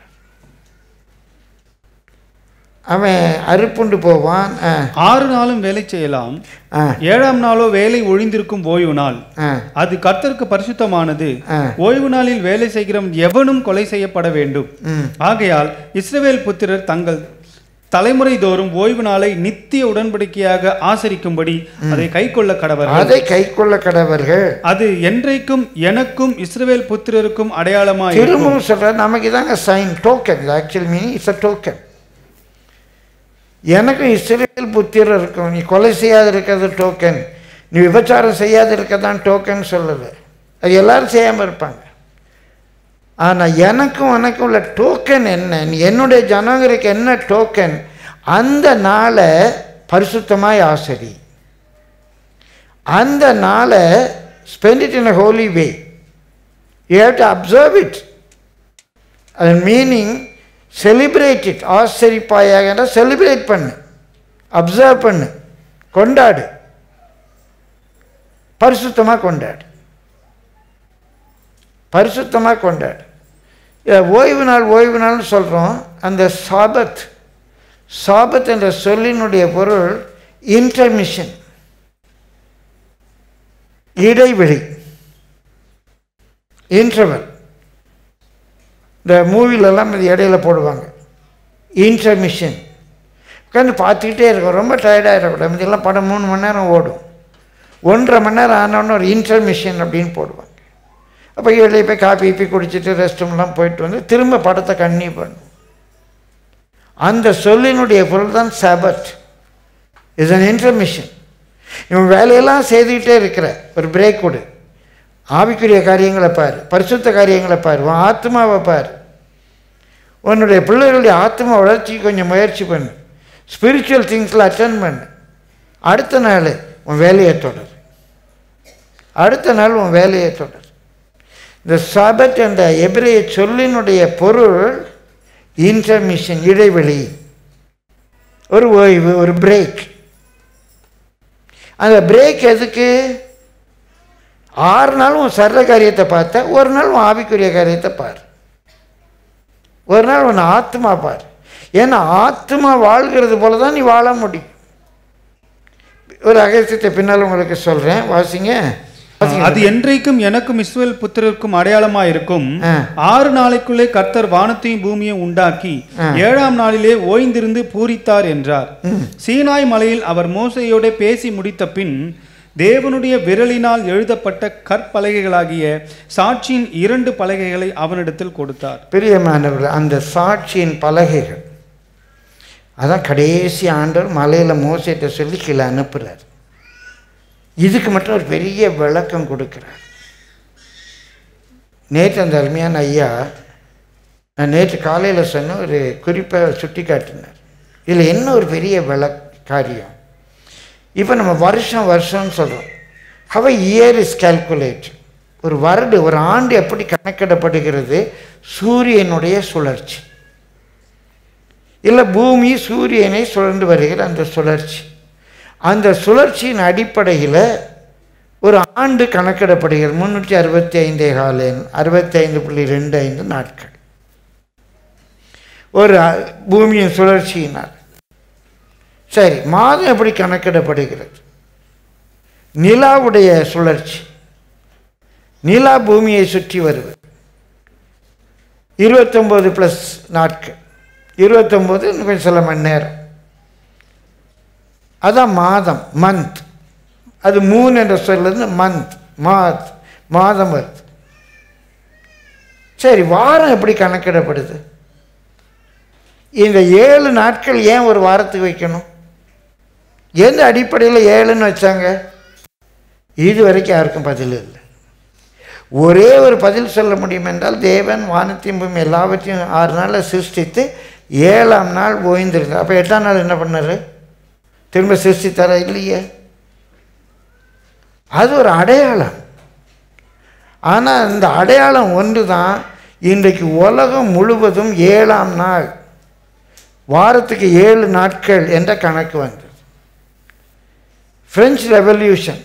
அவன் அறுப்புண்டு போவான் ஆ, ஆறு நாளும் வேலை செய்யலாம் ஆ, ஏழாம் நாளோ வேலை ஒழிந்திருக்கும் ஓய்வு நாள் ஆ, அது கர்த்தருக்கு பரிசுத்தமானது ஆ. ஓய்வு நாளில் வேலை செய்கிறவன் எவனும் கொலை செய்யப்பட வேண்டும் ம். ஆகையால் இஸ்ரவேல் புத்திரர் தங்கள் தலைமுறை தோறும் ஓய்வு நாளை நித்திய உடன்படிக்கையாக ஆசரிக்கும்படி அதை கைக்கொள்ள கடவர் அதை கைக்கொள்ள கடவர்கள் அது என்றைக்கும் எனக்கும் இஸ்ரவேல் புத்திரருக்கும் அடையாளமாய் இருக்கும். திரும்பவும் சொல்கிறார் நமக்கு இதாங்க sign token actual meaning it's a token எனக்கும் இஸ்ரேல் புத்திரர் இருக்கும் நீ கொலை செய்யாது இருக்கிறது டோக்கன் நீ விபச்சாரம் செய்யாது இருக்கதான் டோக்கன் சொல்லலை அது எல்லாரும் செய்யாமல் இருப்பாங்க ஆனால் எனக்கும் உனக்கும் உள்ள டோக்கன் என்ன நீ என்னுடைய ஜனங்களுக்கு என்ன டோக்கன் அந்த நாளை பரிசுத்தமாய் ஆசரி அந்த நாளை spend it in a holy way you have to observe it அதன் மீனிங் செலிப்ரேட் இட் ஆச்சரிப்பாயாக செலிப்ரேட் பண்ணு அப்சர்வ் பண்ணு கொண்டாடு பரிசுத்தமாக கொண்டாடு பரிசுத்தமாக கொண்டாடு இதை ஓய்வு நாள் ஓய்வு நாள்னு சொல்கிறோம் அந்த சாபத் சாபத் என்ற சொல்லினுடைய பொருள் இன்டர்மிஷன் இடைவெளி இன்டர்வல் இந்த மூவிலெல்லாம் இது இடையில போடுவாங்க இன்டர்மிஷன் உட்காந்து பார்த்துக்கிட்டே இருக்கும் ரொம்ப டயர்டாகிடக்கூடாது இதெல்லாம் படம் மூணு மணி நேரம் ஓடும் ஒன்றரை மணி நேரம் ஆனோன்னு ஒரு இன்டர்மிஷன் அப்படின்னு போடுவாங்க அப்போ வெளியே போய் காப்பி கீப்பி குடிச்சிட்டு ரெஸ்ட் ரூம்லாம் போயிட்டு வந்து திரும்ப படத்தை கண்ணி பண்ணும் அந்த சொல்லினுடைய பொருள் தான் சபத் இஸ் அன் இன்டர்மிஷன் இவன் வேலையெல்லாம் செய்துக்கிட்டே இருக்கிற ஒரு பிரேக் கொடு ஆவிக்குரிய காரியங்களை பார் பரிசுத்த காரியங்களை பார் உன் ஆத்மாவை பார் உன்னுடைய பிள்ளைகளுடைய ஆத்மா வளர்ச்சி கொஞ்சம் முயற்சி பண்ணு ஸ்பிரிச்சுவல் திங்ஸில் அட்டன் பண்ணு அடுத்த நாள் உன் வேலையை தொடர் அடுத்த நாள் உன் வேலையை தொடர் இந்த சாபத் என்ற எபிரேய சொல்லினுடைய பொருள் இன்டர்மிஷன் இடைவெளி ஒரு ஓய்வு ஒரு பிரேக் அந்த பிரேக் எதுக்கு ஆறு நாள் உன் சர்ற காரியத்தை பார்த்த ஒரு நாள் உன் ஆவிக்குரிய காரியத்தை பார் ஒரு நாள் உன் ஆத்மா பார் ஏன்னா ஆத்மா வாழ்கிறது போல தான் நீ வாழ முடியும் ஒரு ரகசியத்தை பின்னால் உங்களுக்கு சொல்கிறேன் வாசிங்க வாசிங்க. அது என்றைக்கும் எனக்கும் இஸ்ரவேல் புத்திரருக்கும் அடையாளமா இருக்கும் ஆ. ஆறு நாளைக்குள்ளே கர்த்தர் வானத்தையும் பூமியையும் உண்டாக்கி ஆ. ஏழாம் நாளிலே ஓய்ந்திருந்து பூரித்தார் என்றார் சீனாய் மலையில் அவர் மோசையோட பேசி முடித்த பின் தேவனுடைய விரலினால் எழுதப்பட்ட கற்பலகைகளாகிய சாட்சியின் இரண்டு பலகைகளை அவனிடத்தில் கொடுத்தார் பிரியமானவர்கள் அந்த சாட்சியின் பலகைகள் அதான் கடைசி ஆண்டவர் மலையில் மோசைட்ட சொல்லி கீழே அனுப்புகிறார் இதுக்கு மட்டும் ஒரு பெரிய விளக்கம் கொடுக்குறார் நேற்று அந்த அருமையான ஐயா நான் நேற்று காலையில் சொன்ன ஒரு குறிப்பை சுட்டி காட்டினார் இதில் என்ன ஒரு பெரிய விளக் காரியம் இப்போ நம்ம வருஷம் வருஷம்னு சொல்கிறோம் ஹவ இயர் இஸ் calculated ஒரு வருடு ஒரு ஆண்டு எப்படி கணக்கிடப்படுகிறது சூரியனுடைய சுழற்சி இல்லை பூமி சூரியனை சுழன்று வருகிற அந்த சுழற்சி அந்த சுழற்சியின் அடிப்படையில் ஒரு ஆண்டு கணக்கிடப்படுகிறது முந்நூற்றி அறுபத்தி ஐந்தே கால அறுபத்தி ஐந்து புள்ளி ரெண்டு ஐந்து நாட்கள் ஒரு அ- பூமியின் சுழற்சியினால் சரி மாதம் எப்படி கணக்கிடப்படுகிறது நிலாவுடைய சுழற்சி நிலா பூமியை சுற்றி வருவது இருபத்தொம்போது ப்ளஸ் நாட்கள் இருபத்தொம்போது இன்னும் கொஞ்சம் சில மணி நேரம் அதான் மாதம் மந்த் அது மூணு என்ற சொல்லிருந்து மந்த் மாத் மாதம் வருது சரி வாரம் எப்படி கணக்கிடப்படுது இந்த ஏழு நாட்கள் ஏன் ஒரு வாரத்துக்கு வைக்கணும் எந்த அடிப்படையில் ஏழுன்னு வச்சாங்க இது வரைக்கும் யாருக்கும் பதில் இல்லை ஒரே ஒரு பதில் சொல்ல முடியும் என்றால் தேவன் வானத்தையும் பூமி எல்லாவற்றையும் ஆறு நாளில் சிருஷ்டித்து ஏழாம் நாள் ஓய்ந்திருந்தார் அப்போ எட்டாம் நாள் என்ன பண்ணாரு திரும்ப சிருஷ்டித்தாரா இல்லையே அது ஒரு அடையாளம் ஆனால் இந்த அடையாளம் ஒன்று தான் இன்றைக்கு உலகம் முழுவதும் ஏழாம் நாள் வாரத்துக்கு ஏழு நாட்கள் என்ற கணக்கு வந்தது பிரெஞ்சு ரெவல்யூஷன்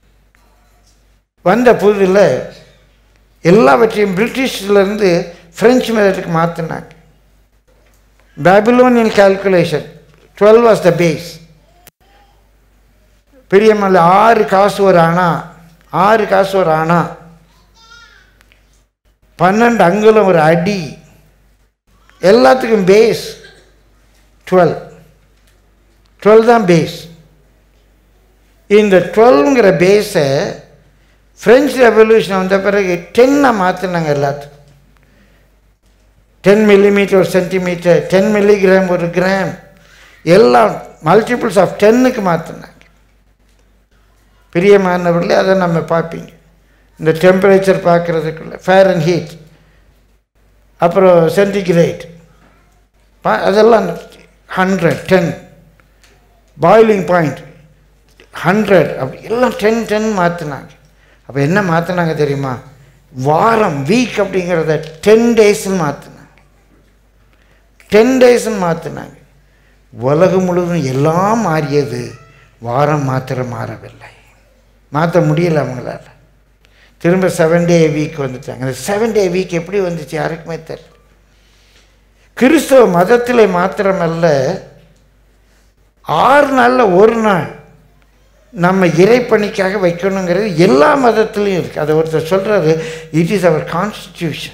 வந்த புதில் எல்லாவற்றையும் பிரிட்டிஷ்லேருந்து பிரெஞ்சு மெத்தடுக்கு மாற்றினாங்க Babylonian calculation twelve was the base பெரியமல்ல ஆறு காசு ஒரு அணா ஆறு காசு ஒரு அணா பன்னெண்டு அங்குலம் ஒரு அடி எல்லாத்துக்கும் பேஸ் டுவெல் டுவெல் தான் பேஸ் இந்த டுவெல்ங்கிற பேஸை ஃப்ரெஞ்சு ரெவல்யூஷன் வந்த பிறகு டென்னாக மாற்றினாங்க எல்லாத்துக்கும் டென் மில்லிமீட்டர் ஒரு சென்டிமீட்டர் டென் மில்லிகிராம் ஒரு கிராம் எல்லாம் மல்டிபிள்ஸ் ஆஃப் டென்னுக்கு மாற்றினாங்க பிரியமானவர்களே அதை நம்ம பார்ப்பீங்க இந்த டெம்பரேச்சர் பார்க்குறதுக்குள்ள ஃபேர் அண்ட் ஹீட் அப்புறம் சென்டிகிரேட் பா அதெல்லாம் hundred ten boiling point hundred அப்படி எல்லாம் டென் டென் மாற்றினாங்க அப்போ என்ன மாற்றினாங்க தெரியுமா வாரம் வீக் அப்படிங்கிறத டென் டேஸ்ன்னு மாற்றினாங்க டென் டேஸ்ன்னு மாற்றினாங்க உலகம் முழுவதும் எல்லாம் மாறியது வாரம் மாத்திரம் மாறவில்லை மாற்ற முடியல அவங்களால திரும்ப செவன் டே வீக் வந்துட்டாங்க அந்த செவன் டே வீக் எப்படி வந்துச்சு யாருக்குமே தெரியல கிறிஸ்தவ மதத்தில் மாத்திரமல்ல ஆறு நாளில் ஒரு நாள் நம்ம இறைப்பணிக்காக வைக்கணுங்கிறது எல்லா மதத்துலேயும் இருக்குது அதை ஒருத்தர் சொல்கிறாரு இட் இஸ் அவர் கான்ஸ்டிடியூஷன்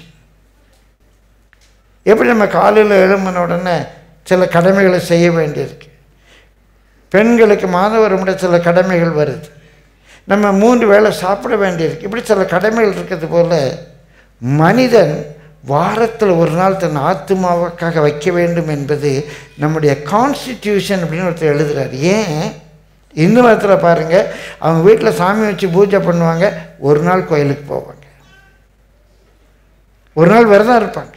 எப்படி நம்ம காலையில் எழும்பின உடனே சில கடமைகளை செய்ய வேண்டியிருக்கு பெண்களுக்கு மாதம் வரும்போது சில கடமைகள் வருது நம்ம மூன்று வேளை சாப்பிட வேண்டியிருக்கு இப்படி சில கடமைகள் இருக்கிறது போல மனிதன் வாரத்தில் ஒரு நாள் தன் ஆத்மாவுக்காக வைக்க வேண்டும் என்பது நம்முடைய கான்ஸ்டிடியூஷன் அப்படின்னு ஒருத்தர் எழுதுறாரு ஏன் இந்து மதத்தில் பாருங்கள் அவங்க வீட்டில் சாமி வச்சு பூஜை பண்ணுவாங்க ஒரு நாள் கோயிலுக்கு போவாங்க ஒரு நாள் விரதம் இருப்பாங்க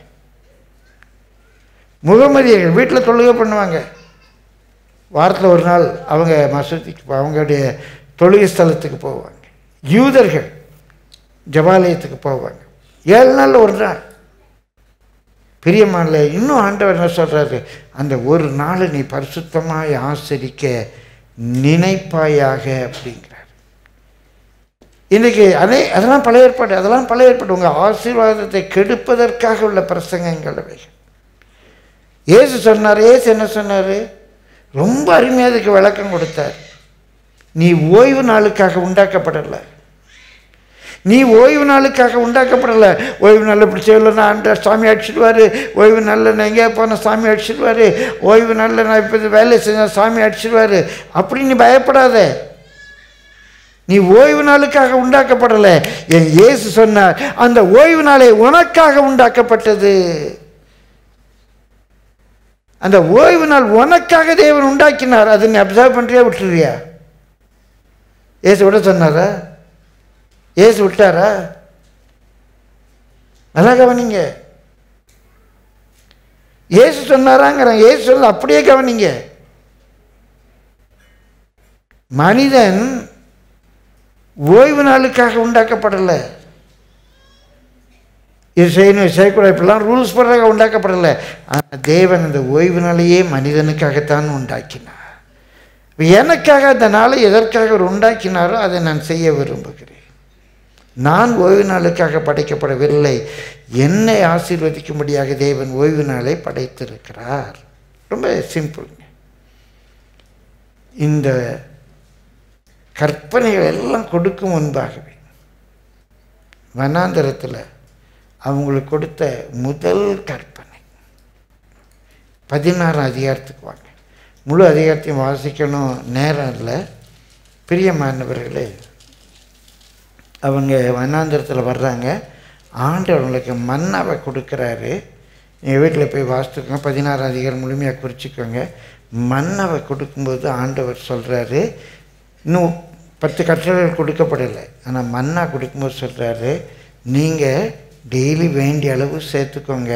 முகமதியர்கள் வீட்டில் தொழுகை பண்ணுவாங்க வாரத்தில் ஒரு நாள் அவங்க மசூதிக்கு போ- அவங்களுடைய தொழுகை ஸ்தலத்துக்கு போவாங்க யூதர்கள் ஜபாலயத்துக்கு போவாங்க ஏழு நாள் ஒரு நாள் பிரியமான இன்னும் ஆண்டவர் என்ன சொல்றாரு அந்த ஒரு நாளை நீ பரிசுத்தமாய் ஆசரிக்க நினைப்பாயாக அப்படிங்கிறார் இன்னைக்கு அதே அதெல்லாம் பழைய ஏற்பாடு அதெல்லாம் பழைய ஏற்பாடு உங்கள் ஆசீர்வாதத்தை கெடுப்பதற்காக உள்ள பிரசங்கங்கள் அவை ஏசு சொன்னார் ஏசு என்ன சொன்னார் ரொம்ப அருமையாக அதுக்கு விளக்கம் கொடுத்தார் நீ ஓய்வு நாளுக்காக உண்டாக்கப்படலை நீ ஓய்வு நாளுக்காக உண்டாக்கப்படலை ஓய்வு நாள் இப்படி செய்யலன்னா ஆண்ட சாமி அடிச்சிடுவார் ஓய்வு நாளில் நான் எங்கேயா போனால் சாமி அடிச்சிடுவார் ஓய்வு நாளில் நான் இப்போ இது வேலை செஞ்சால் சாமி அடிச்சிடுவார் அப்படி நீ பயப்படாத நீ ஓய்வு நாளுக்காக உண்டாக்கப்படலை என் இயேசு சொன்னார் அந்த ஓய்வு நாளை உனக்காக உண்டாக்கப்பட்டது அந்த ஓய்வு நாள் உனக்காக தேவன் உண்டாக்கினார் அதை நீ அப்சர்வ் பண்ணுறியா விட்டுறியா ஏசு விட சொன்னாரா ஏசு விட்டாரா நல்லா கவனிங்க ஏசு சொன்னாராங்கிறாங்க ஏசு சொல்ல அப்படியே கவனிங்க மனிதன் ஓய்வு நாளுக்காக உண்டாக்கப்படலை இது செய்யணும் இது செய்யக்கூடாது இப்படிலாம் ரூல்ஸ் போடுறதாக உண்டாக்கப்படலை ஆனால் தேவன் அந்த ஓய்வு நாளையே மனிதனுக்காகத்தான் உண்டாக்கினார் இப்ப எனக்காக அந்த நாளை எதற்காக அவர் உண்டாக்கினாரோ அதை நான் செய்ய விரும்புகிறேன் நான் ஓய்வு நாளுக்காக படைக்கப்படவில்லை என்னை ஆசீர்வதிக்கும்படியாக தேவன் ஓய்வு நாளை படைத்திருக்கிறார் ரொம்ப சிம்பிள்ங்க இந்த கற்பனைகள் எல்லாம் கொடுக்கும் முன்பாகவே வனாந்தரத்தில் அவங்களுக்கு கொடுத்த முதல் கற்பனை பதினாறாம் அதிகாரத்துக்கு வாங்க முழு அதிகாரத்தையும் வாசிக்கணும் நேரம் இல்லை பிரியமானவர்களே அவங்க வனாந்திரத்தில் வர்றாங்க ஆண்டவர்களுக்கு மன்னாவை கொடுக்குறாரு எங்கள் வீட்டில் போய் வாசித்துக்கோங்க பதினாறாம் அதிகாரம் முழுமையாக குறிச்சிக்கோங்க மன்னாவை கொடுக்கும்போது ஆண்டவர் சொல்கிறாரு இன்னும் பத்து கட்டளைகள் கொடுக்கப்படலை ஆனால் மன்னா கொடுக்கும்போது சொல்கிறாரு நீங்கள் டெய்லி வேண்டிய அளவு சேர்த்துக்கோங்க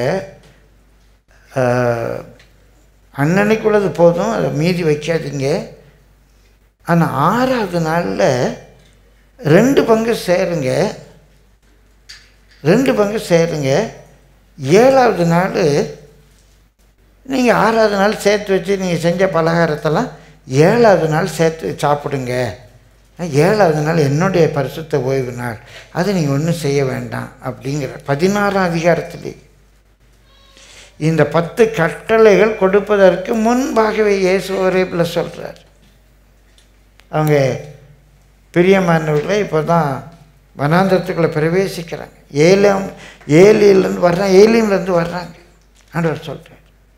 ஆஹ், அன்னன்னைக்குள்ளது போதும் அதை மீதி வைக்காதீங்க ஆனால் ஆறாவது நாளில் ரெண்டு பங்கு சேருங்க ரெண்டு பங்கு சேருங்க ஏழாவது நாள் நீங்கள் ஆறாவது நாள் சேர்த்து வச்சு நீங்கள் செஞ்ச பலகாரத்தெல்லாம் ஏழாவது நாள் சேர்த்து சாப்பிடுங்க ஏழாவது நாள் என்னுடைய பரிசுத்த ஓய்வு நாள் அது நீங்கள் ஒன்றும் செய்ய வேண்டாம் அப்படிங்கிற பதினாறாம் அதிகாரத்திலே இந்த பத்து கட்டளைகள் கொடுப்பதற்கு முன்பாகவே இயேசு ஒரே பிள்ளை சொல்கிறார் அவங்க பிரியமானவர்களை இப்போ தான் வனாந்தரத்துக்குள்ளே பிரவேசிக்கிறாங்க ஏலம் ஏலியிலேருந்து வர்றாங்க ஏலியிலேருந்து வர்றாங்க ஆண்டவர் சொல்கிறார்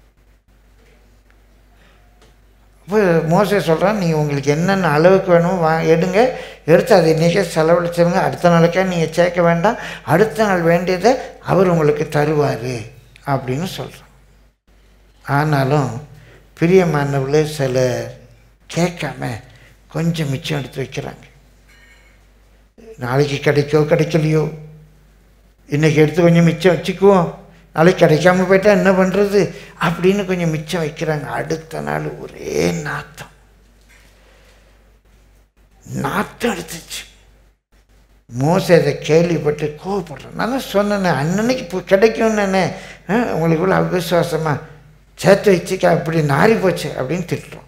இப்போ மோசே சொல்கிறான் நீங்கள் உங்களுக்கு என்னென்ன அளவுக்கு வேணுமோ வா எடுங்க எடுத்து அதை இன்றைக்கே செலவழிச்சிருங்க அடுத்த நாளைக்கே நீங்கள் சேர்க்க வேண்டாம் அடுத்த நாள் வேண்டியதை அவர் உங்களுக்கு தருவார் அப்படின்னு சொல்கிறான் ஆனாலும் பிரியமானவர்களே சில கேட்காம கொஞ்சம் மிச்சம் எடுத்து வைக்கிறாங்க நாளைக்கு கிடைக்கோ கிடைக்கலையோ இன்றைக்கி எடுத்து கொஞ்சம் மிச்சம் வச்சுக்குவோம் நாளைக்கு கிடைக்காம போயிட்டா என்ன பண்ணுறது அப்படின்னு கொஞ்சம் மிச்சம் வைக்கிறாங்க அடுத்த நாள் ஒரே நாத்தம் நாத்தம் எடுத்துச்சு மோச அதை கேள்விப்பட்டு கோவப்படுறேன் நான் தான் சொன்னேனே அன்னன்னைக்கு இப்போ கிடைக்கும்னு உங்களுக்கு இவ்வளோ அவிசுவாசமாக சேர்த்து வச்சுக்க அப்படி நாறி போச்சு அப்படின்னு திட்டுறோம்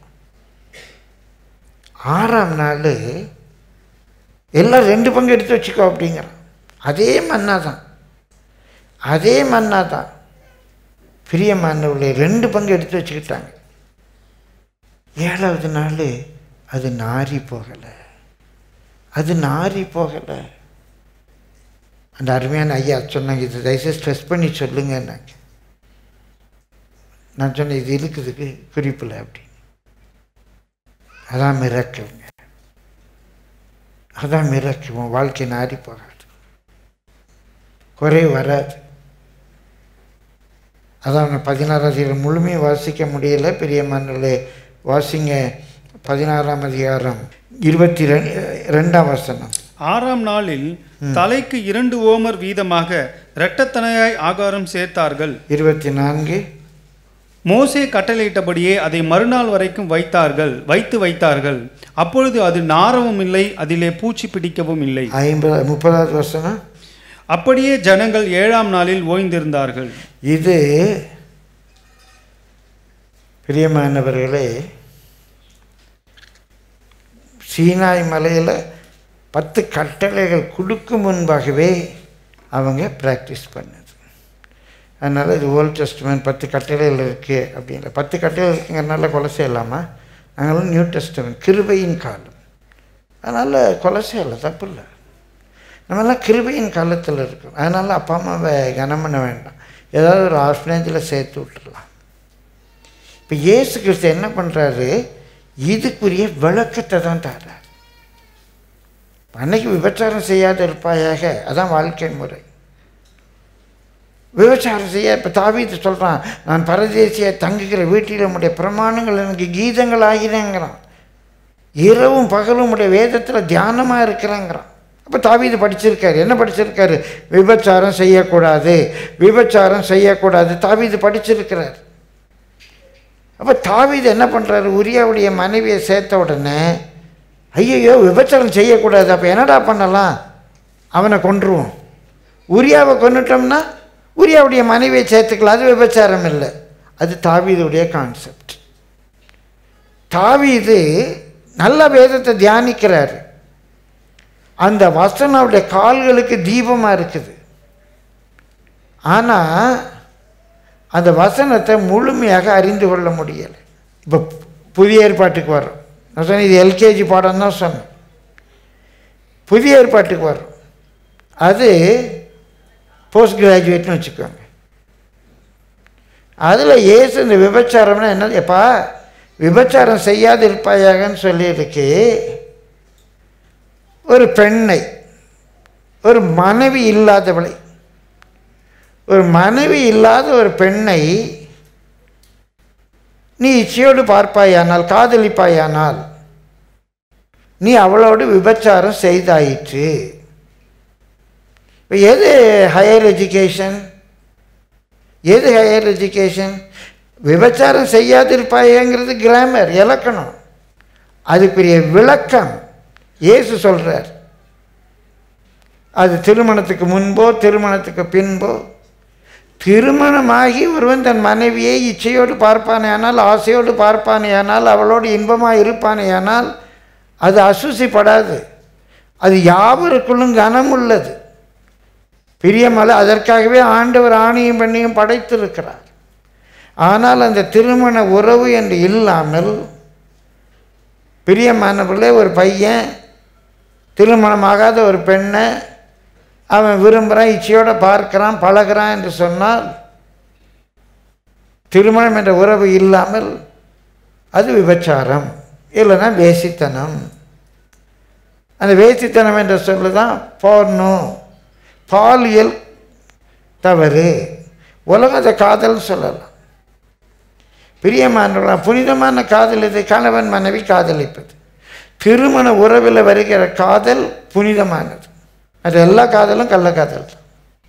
ஆறாம் நாள் எல்லாம் ரெண்டு பங்கு எடுத்து வச்சுக்கோ அப்படிங்கிறான் அதே மண்ணா தான் அதே மண்ணா தான் பிரியமானவர்களே ரெண்டு பங்கு எடுத்து வச்சுக்கிட்டாங்க ஏழாவது நாள் அது நாரி போகலை அது நாரி போகலை அந்த அருமையான ஐயா சொன்னாங்க இது தயவுசெய்து ஸ்ட்ரெஸ் பண்ணி சொல்லுங்கன்னாங்க நான் சொன்னேன் இது இருக்குதுக்கு குறிப்பில் அப்படின்னு அதான் மிரக்கலுங்க அதான் மிரக்கு உன் வாழ்க்கை நாரி போகாது குறை வராது அதான் பதினாறாம் அதிகாரம் முழுமையும் வாசிக்க முடியல பெரிய மன்னர்களே வாசிங்க பதினாறாம் அதிகாரம் இருபத்தி ரெண்டு ரெண்டாம் வசனம் ஆறாம் நாளில் தலைக்கு இரண்டு ஓமர் வீதமாக இரட்டத்தனையாய் ஆகாரம் சேர்த்தார்கள் இருபத்தி நான்கு மோசே கட்டளையிட்டபடியே அதை மறுநாள் வரைக்கும் வைத்தார்கள் வைத்து வைத்தார்கள் அப்பொழுது அது நாரவும் இல்லை அதிலே பூச்சி பிடிக்கவும் இல்லை ஐம்பது முப்பதாவது வசனம் அப்படியே ஜனங்கள் ஏழாம் நாளில் ஓய்ந்திருந்தார்கள் இது பிரியமானவர்களே சீனாய் மலையில் பத்து கட்டளைகள் கொடுக்கும் முன்பாகவே அவங்க ப்ராக்டிஸ் பண்ணது அதனால் இது ஓல்ட் டெஸ்ட்மெண்ட் பத்து கட்டளைகள் இருக்குது அப்படின்ற பத்து கட்டளை இருக்குங்கிறனால கொலை செய்யலாமா நாங்களும் நியூ டெஸ்ட்மெண்ட் கிருபையின் காலம் அதனால் கொலை செய்யலை தப்பு இல்லை நம்மெல்லாம் கிருபையின் காலத்தில் இருக்கோம் அதனால் அப்பா அம்மாவை கனம் பண்ண வேண்டாம் ஏதாவது ஒரு ஆர்ஃபனேஜில் சேர்த்து விட்டுடலாம் இப்போ இயேசு கிறிஸ்து என்ன பண்ணுறாரு இதுக்குரிய விளக்கத்தை தான் தர்றார் அன்னைக்கு விபச்சாரம் செய்யாத இருப்பாயாக அதான் வாழ்க்கை முறை விபச்சாரம் செய்ய இப்போ தாவீது சொல்கிறான் நான் பரதேசிய தங்குகிற வீட்டில் உம்முடைய பிரமாணங்கள் எனக்கு கீதங்கள் ஆகினேங்கிறான் இரவும் பகலும் உடைய வேதத்தில் தியானமாக இருக்கிறேங்கிறான் அப்போ தாவீது படிச்சிருக்காரு என்ன படிச்சிருக்காரு விபச்சாரம் செய்யக்கூடாது விபச்சாரம் செய்யக்கூடாது தாவீது படிச்சிருக்கிறார் அப்போ தாவீது என்ன பண்ணுறாரு உரியாவுடைய மனைவியை சேர்த்த உடனே ஐயையோ விபச்சாரம் செய்யக்கூடாது அப்போ என்னடா பண்ணலாம் அவனை கொன்றுவோம் உரியாவை கொன்னுட்டோம்னா உரியாவுடைய மனைவியை சேர்த்துக்கலாம் அது விபச்சாரம் இல்லை அது தாவீதுடைய கான்செப்ட் தாவீது நல்ல வேதத்தை தியானிக்கிறார் அந்த வசனம் அவருடைய கால்களுக்கு தீபமாக இருக்குது ஆனால் அந்த வசனத்தை முழுமையாக அறிந்து கொள்ள முடியலை இப்போ புதிய ஏற்பாட்டுக்கு வரோம் நான் சொன்னேன் இது எல்கேஜி பாடம் தான் சொன்னேன் புதிய ஏற்பாட்டுக்கு வரும் அது போஸ்ட் கிராஜுவேட்னு வச்சுக்கோங்க அதில் ஏசு இந்த விபச்சாரம்னா என்ன எப்பா விபச்சாரம் செய்யாது இருப்பாயாகன்னு சொல்லியிருக்கு ஒரு பெண்ணை ஒரு மனைவி இல்லாதவளை ஒரு மனைவி இல்லாத ஒரு பெண்ணை நீ இச்சையோடு பார்ப்பாயானால் காதலிப்பாயானால் நீ அவளோடு விபச்சாரம் செய்தாயிற்று இப்போ எது ஹையர் எஜுகேஷன் எது ஹையர் எஜுகேஷன் விபச்சாரம் செய்யாதிருப்பாயங்கிறது கிராமர் இலக்கணம் அதுக்குரிய விளக்கம் இயேசு சொல்கிறார் அது திருமணத்துக்கு முன்போ திருமணத்துக்கு பின்போ திருமணமாகி ஒருவன் தன் மனைவியை இச்சையோடு பார்ப்பானேயானால் ஆசையோடு பார்ப்பானேயானால் அவளோடு இன்பமாக இருப்பானேயானால் அது அசுசிப்படாது அது யாவருக்குள்ளும் கனம் உள்ளது பிரியமலை அதற்காகவே ஆண்டவர் ஆணையும் பெண்ணையும் படைத்திருக்கிறார் ஆனால் அந்த திருமண உறவு என்று இல்லாமல் பிரியமானவர்களே ஒரு பையன் திருமணமாகாத ஒரு பெண்ணை அவன் விரும்புகிறான் இச்சையோடு பார்க்கிறான் பழகிறான் என்று சொன்னால் திருமணம் என்ற உறவு இல்லாமல் அது விபச்சாரம் இல்லைன்னா வேசித்தனம் அந்த வேசித்தனம் என்ற சொல்லு தான் போர்னோ பாலியல் தவறு உலகத்தை காதல் சொல்லலாம் பிரியமானவர்களா புனிதமான காதல் இது கணவன் மனைவி காதலிப்பது திருமண உறவில் வருகிற காதல் புனிதமானது அது எல்லா காதலும் கள்ளக்காதல் தான்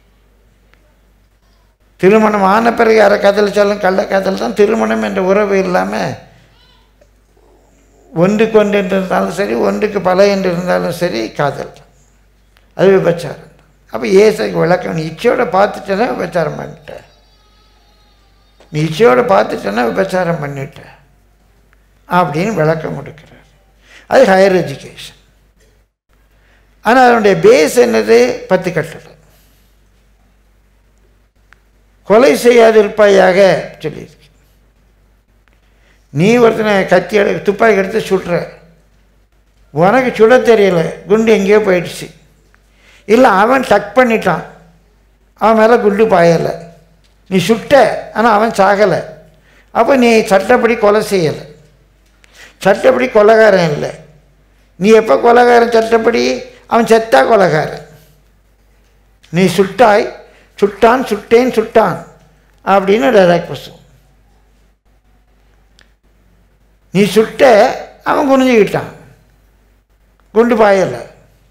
திருமணம் ஆன பிறகு யாரை காதலிச்சாலும் கள்ளக்காதல் தான் திருமணம் என்ற உறவு இல்லாமல் ஒன்றுக்கு ஒன்று என்று இருந்தாலும் சரி ஒன்றுக்கு பல என்று இருந்தாலும் சரி காதல் தான் அது விபச்சாரம் தான் அப்போ ஏசுக்கு விளக்கம் நீ இச்சையோட பார்த்துட்டேன்னா விபச்சாரம் பண்ணிட்ட நீ இச்சையோட பார்த்துட்டேன்னா விபச்சாரம் பண்ணிட்ட அப்படின்னு விளக்கம் கொடுக்குறார் அது ஹையர் எஜுகேஷன் ஆனால் அதனுடைய பேஸ் என்னது பத்து கட்டளை கொலை செய்யாதிருப்பாயாக சொல்லியிருக்கு நீ ஒருத்தனை கத்தி எடு துப்பாக்கி எடுத்து சுடுற உனக்கு சுட தெரியல குண்டு எங்கேயோ போயிடுச்சு இல்லை அவன் டக் பண்ணிட்டான் அவன் மேலே குண்டு பாயலை நீ சுட்ட ஆனால் அவன் சாகலை அப்போ நீ சட்டப்படி கொலை செய்யலை சட்டப்படி கொலைகாரன் இல்லை நீ எப்போ கொலைகாரன் சட்டப்படி அவன் செத்தா கொலைகாரன் நீ சுட்டாய் சுட்டான் சுட்டேன் சுட்டான் அப்படின்னு டைரக்ட் புஸ்தகம் நீ சுட்ட அவன் குனிஞ்சுக்கிட்டான் குண்டு பாயலை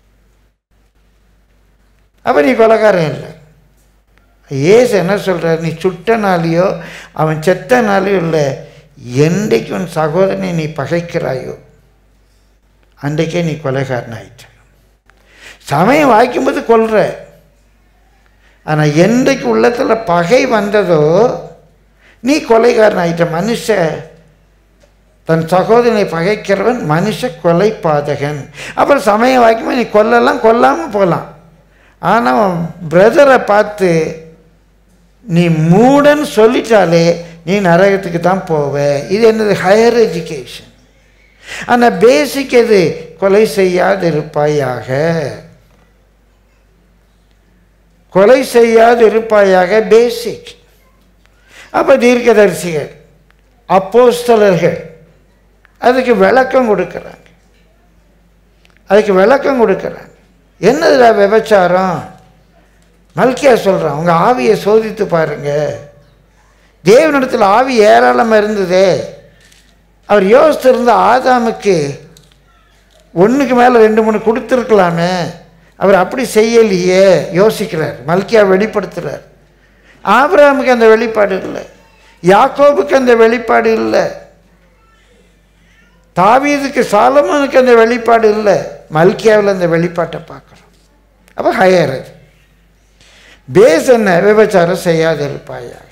அப்போ நீ கொலைகாரன் இல்லை ஏசு என்ன சொல்கிறார் நீ சுட்டனாலேயோ அவன் செத்தனாலேயோ இல்லை என்றைக்கு உன் சகோதரனை நீ பகைக்கிறாயோ அன்றைக்கே நீ கொலைகாரன் ஆயிட்ட சமயம் வாய்க்கும்போது கொல்ற ஆனால் என்றைக்கு உள்ளத்தில் பகை வந்ததோ நீ கொலைகாரன் ஆயிட்ட மனுஷ தன் சகோதரனை பகைக்கிறவன் மனுஷ கொலை பாதகன் அப்புறம் சமயம் வாய்க்குமா நீ கொல்லலாம் கொல்லாமல் போகலாம் ஆனால் பிரதரை பார்த்து நீ மூடன் சொல்லிட்டாலே நீ நரகத்துக்கு தான் போவ இது என்னது ஹையர் எஜுகேஷன் ஆனால் பேசிக் எது கொலை செய்யாதிருப்பாயாக கொலை செய்யாதிருப்பாயாக பேசிக் அப்போ தீர்க்கதரிசிகள் அப்போஸ்தலர்கள் அதுக்கு விளக்கம் கொடுக்குறாங்க அதுக்கு விளக்கம் கொடுக்குறாங்க என்னதுடா விபச்சாரம் மல்கியா சொல்கிறான் உங்கள் ஆவியை சோதித்து பாருங்க தேவனிடத்தில் ஆவி ஏராளமாக இருந்ததே அவர் யோசித்திருந்த ஆதாமுக்கு ஒன்றுக்கு மேலே ரெண்டு மூணு கொடுத்துருக்கலாமே அவர் அப்படி செய்யலையே யோசிக்கிறார் மல்கியா வெளிப்படுத்துகிறார் ஆபிரகாமுக்கு அந்த வெளிப்பாடு இல்லை யாக்கோபுக்கு அந்த வெளிப்பாடு இல்லை தாவீதுக்கு சாலமோனுக்கு அந்த வெளிப்பாடு இல்லை மல்கியாவில் அந்த வெளிப்பாட்டை பார்க்குறோம் அப்போ ஹையர் அது பேஸ் என்ன விபச்சாரம் செய்யாதிருப்பாயாக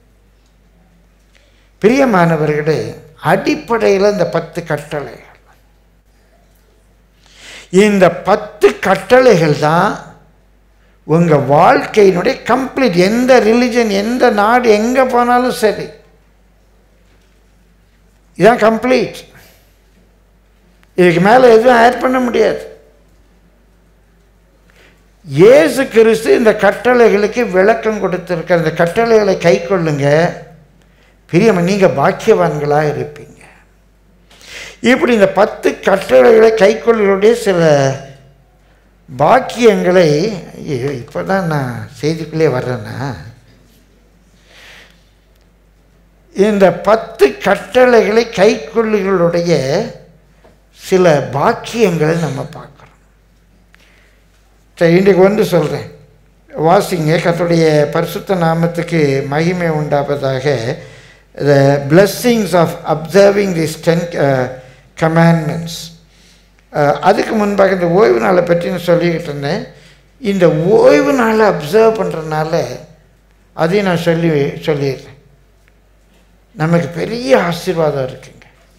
பிரியமானவர்களே அடிப்படையில் இந்த பத்து கட்டளைகள் இந்த பத்து கட்டளைகள் தான் உங்கள் வாழ்க்கையினுடைய கம்ப்ளீட் எந்த ரிலிஜன் எந்த நாடு எங்கே போனாலும் சரி இதான் கம்ப்ளீட் இதுக்கு மேலே எதுவும் ஆட் பண்ண முடியாது இயேசு கிறிஸ்து இந்த கட்டளைகளுக்கு விளக்கம் கொடுத்துருக்க இந்த கட்டளைகளை கை கொள்ளுங்க பிரியம நீங்கள் பாக்கியவான்களாக இருப்பீங்க இப்படி இந்த பத்து கட்டளைகளை கை கொள்ளுடைய சில பாக்கியங்களை ஐயோ இப்போ தான் நான் செய்திக்குள்ளே வர்றேன்னா இந்த பத்து கட்டளைகளை கை கொள்ளுகளுடைய சில பாக்கியங்களை நம்ம பார்க்குறோம் சரி இன்றைக்கு வந்து சொல்கிறேன் வாசிங்க கத்துடைய பரிசுத்த நாமத்துக்கு மகிமை உண்டாவதாக the blessings of observing this ten commandments அதுக்கு முன்பாக இந்த ஓய்வு நாளை பற்றி நான் சொல்லிக்கிட்டு இருந்தேன் இந்த ஓய்வு நாளை அப்சர்வ் பண்ணுறதுனால அதையும் நான் சொல்லி சொல்லிடுறேன் நமக்கு பெரிய ஆசீர்வாதம் இருக்குங்க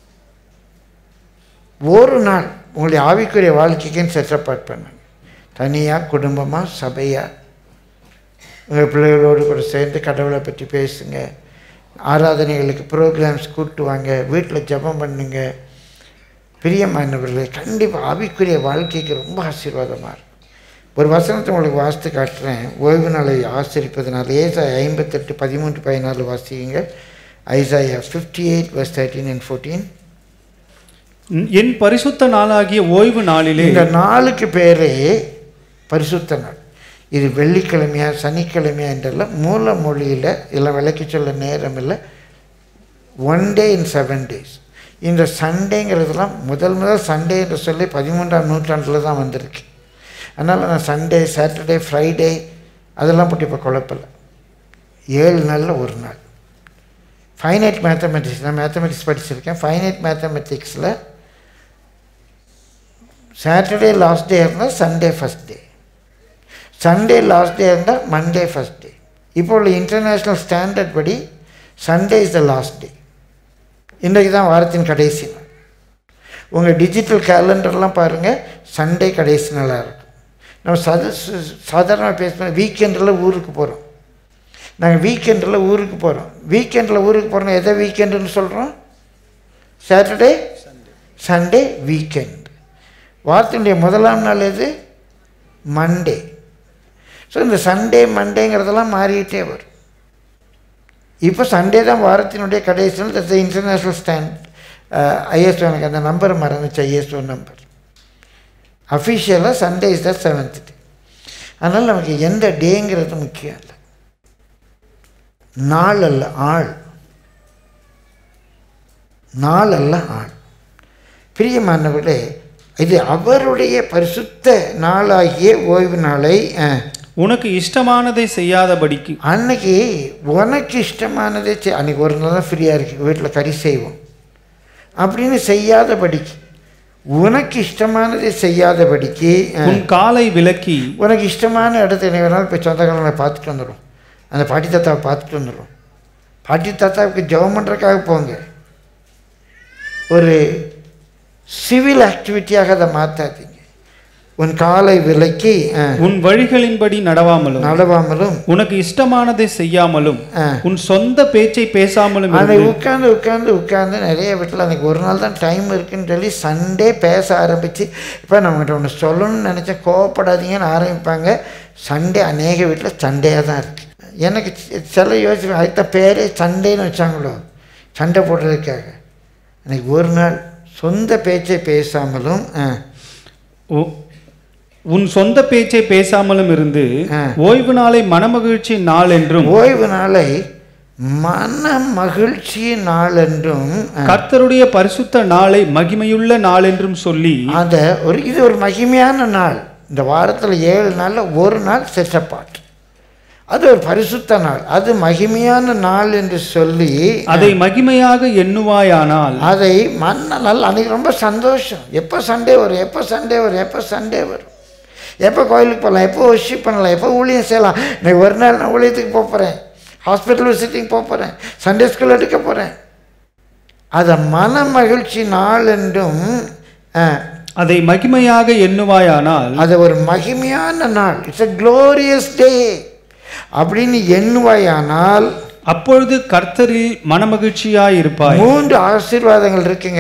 ஒரு நாள் உங்களுடைய ஆவிக்குரிய வாழ்க்கைக்குன்னு செட்டப்பாட் பண்ணுங்க தனியாக குடும்பமாக சபையாக உங்கள் பிள்ளைகளோடு கூட சேர்ந்து கடவுளை பற்றி பேசுங்க ஆராதனைகளுக்கு ப்ரோக்ராம்ஸ் கூப்பிட்டு வாங்க வீட்டில் ஜெபம் பண்ணுங்க பிரியமானவர்களே கண்டிப்பாக ஆவிக்குரிய வாழ்க்கைக்கு ரொம்ப ஆசீர்வாதமாக இருக்கும் ஒரு வசனத்தை உங்களுக்கு வாசித்து காட்டுறேன் ஓய்வு நாளை ஆசிரிப்பதனால ஏசாய் ஐம்பத்தெட்டு பதிமூன்று பதினாலு வாசிங்க Isaiah fifty eight verse thirteen and fourteen என் பரிசுத்த நாளாகிய ஓய்வு நாளிலே இந்த நாளுக்கு பேரே பரிசுத்த நாள் இது வெள்ளிக்கிழமையா சனிக்கிழமையா என்றெல்லாம் மூல மொழியில் இதெல்லாம் விளக்கி சொல்ல நேரம் இல்லை one day in seven days இந்த சண்டேங்கிறதுலாம் முதல் முதல் சண்டே என்று சொல்லி பதிமூன்றாம் நூற்றாண்டில் தான் வந்திருக்கு அதனால் நான் சண்டே சாட்டர்டே ஃப்ரைடே அதெல்லாம் போட்டு இப்போ குழப்பலை ஏழு நாளில் ஒரு நாள் ஃபைனைட் மேத்தமெட்டிக்ஸ் நான் மேத்தமெட்டிக்ஸ் படிச்சிருக்கேன் ஃபைனைட் மேத்தமெட்டிக்ஸில் சாட்டர்டே லாஸ்ட் டே இருந்தால் Sunday first day Sunday last day இருந்தால் மண்டே ஃபஸ்ட் டே இப்போ உள்ள இன்டர்நேஷ்னல் ஸ்டாண்டர்ட் படி Sunday is the last day இன்றைக்கு தான் வாரத்தின் கடைசி நாள் உங்கள் டிஜிட்டல் கேலண்டர்லாம் பாருங்கள் சண்டே கடைசி நாளாக இருக்கும் நம்ம சத சாதாரணமாக பேசுகிறோம் வீக்கெண்டில் ஊருக்கு போகிறோம் நாங்கள் வீக்கெண்டில் ஊருக்கு போகிறோம் வீக்கெண்டில் ஊருக்கு போகிறோம் எதை வீக்கெண்டுன்னு சொல்கிறோம் சாட்டர்டே சண்டே வீக்கெண்ட் வாரத்தினுடைய முதலாம் நாள் எது மண்டே ஸோ இந்த சண்டே மண்டேங்கிறதெல்லாம் மாறிக்கிட்டே வரும் இப்போ சண்டே தான் வாரத்தினுடைய கடைசி நாள் தட்ஸ் இன்டர்நேஷ்னல் ஸ்டாண்ட் ஐஎஸ்ஓ எனக்கு அந்த நம்பர் மறந்துச்சு ஐஎஸ்ஓ நம்பர் அஃபிஷியலாக Sunday is the seventh day அதனால் நமக்கு எந்த டேங்கிறது முக்கியம் இல்லை நாள் அல்ல ஆள் நாள் அல்ல ஆள் பிரியமானவர்களே இது அவருடைய பரிசுத்த நாளாகிய ஓய்வு நாளை அஹ், உனக்கு இஷ்டமானதை செய்யாதபடிக்கு அன்னைக்கு உனக்கு இஷ்டமானதே செய் அன்னைக்கு ஒரு நாள் தான் ஃப்ரீயாக இருக்கு வீட்டில் கறி செய்வோம் அப்படின்னு செய்யாதபடிக்கு உனக்கு இஷ்டமானதை செய்யாதபடிக்கு அஹ், உன் காலை விலக்கி உனக்கு இஷ்டமான இடத்த நீ வேணாலும் போய் சொந்தக்காரங்களை பார்த்துட்டு வந்துடும் அந்த பாட்டி தாத்தாவை பார்த்துட்டு வந்துடும் பாட்டி தாத்தாவுக்கு ஜெபம் பண்ணுறதுக்காக போங்க ஒரு சிவில் ஆக்டிவிட்டியாக அதை மாற்றாதீங்க உன் காலை விலக்கி அஹ், உன் வழிகளின்படி நடவாமலும் நடவாமலும் உனக்கு இஷ்டமானதை செய்யாமலும் அஹ், உன் சொந்த பேச்சை பேசாமலும் அன்னைக்கு இருந்து உட்காந்து உட்காந்து உட்காந்து நிறைய வீட்டில் அன்றைக்கி ஒரு நாள் தான் டைம் இருக்குன்னு சொல்லி சண்டே பேச ஆரம்பித்து இப்போ நம்மகிட்ட ஒன்று சொல்லணும்னு நினச்சா கோவப்படாதீங்கன்னு ஆரம்பிப்பாங்க சண்டே அநேக வீட்டில் சண்டையாக தான் இருக்குது எனக்கு சி- சில யோசிச்சு அடுத்த பேரே சண்டேன்னு வச்சாங்களோ சண்டை போடுறதுக்காக அன்றைக்கி ஒரு நாள் சொந்த பேச்சை பேசாமலும் ஆ, உ- உன் சொந்த பேச்சை பேசாமலும் இருந்து ஆ. ஓய்வு நாளை மனமகிழ்ச்சி நாள் என்றும் ஓய்வு நாளை மன மகிழ்ச்சி நாள் என்றும் ஆ, கர்த்தருடைய பரிசுத்த நாளை மகிமையுள்ள நாள் என்றும் சொல்லி அதை ஒரு இது ஒரு மகிமையான நாள் இந்த வாரத்தில் ஏழு நாளில் ஒரு நாள் செட்டப்பாட் அது ஒரு பரிசுத்த நாள் அது மகிமையான நாள் என்று சொல்லி அதை மகிமையாக எண்ணுவாயானால் அதை மன்ன நாள் அன்றைக்கி ரொம்ப சந்தோஷம் எப்போ சண்டே வரும் எப்போ சண்டே வரும் எப்போ சண்டே வரும் எப்போ கோயிலுக்கு போகலாம் எப்போ ஒர்ஷிப் பண்ணலாம் எப்போ ஊழியம் செய்யலாம் இன்னைக்கு ஒரு நாள் நான் ஊழியத்துக்கு போக போகிறேன் ஹாஸ்பிட்டல் விசிட்டிங் போக போகிறேன் சண்டே ஸ்கூல் எடுக்க போகிறேன் அதை மன மகிழ்ச்சி நாள் என்றும் அஹ், அதை மகிமையாக எண்ணுவாயானால் அது ஒரு மகிமையான நாள் இட்ஸ் a glorious டே அப்படின்னு எண்ணுவாயானால் அப்பொழுது கர்த்தரில் மனமகிழ்ச்சியாயிருப்பாய் மூன்று ஆசீர்வாதங்கள் இருக்குங்க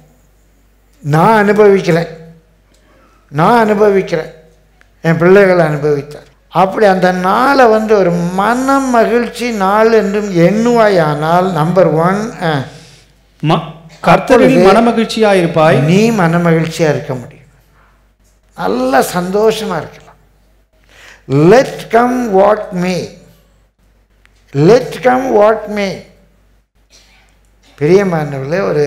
நான் அனுபவிக்கிறேன் நான் அனுபவிக்கிறேன் என் பிள்ளைகள் அனுபவித்தார் அப்படி அந்த நாளை வந்து ஒரு மன மகிழ்ச்சி நாள் என்றும் எண்ணுவாயானால் நம்பர் ஒன் ம- கர்த்தரில் அப்பொழுது மனமகிழ்ச்சியாயிருப்பாய் நீ மன மகிழ்ச்சியா இருக்க முடியும் நல்ல சந்தோஷமா இருக்கலாம் let come what may let come what may பிரியமானவர்களே ஒரு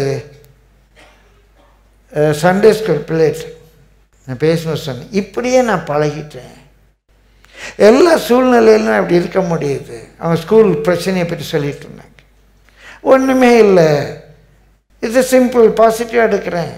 சண்டே ஸ்கூல் பிள்ளைட்டு நான் பேசணும் சொன்னேன் இப்படியே நான் பழகிட்டேன் எல்லா சூழ்நிலையிலும் அப்படி இருக்க முடியுது அவங்க ஸ்கூல் பிரச்சனையை பற்றி சொல்லிட்டு இருந்தாங்க ஒன்றுமே இல்லை இது சிம்பிள் பாசிட்டிவாக எடுக்கிறேன்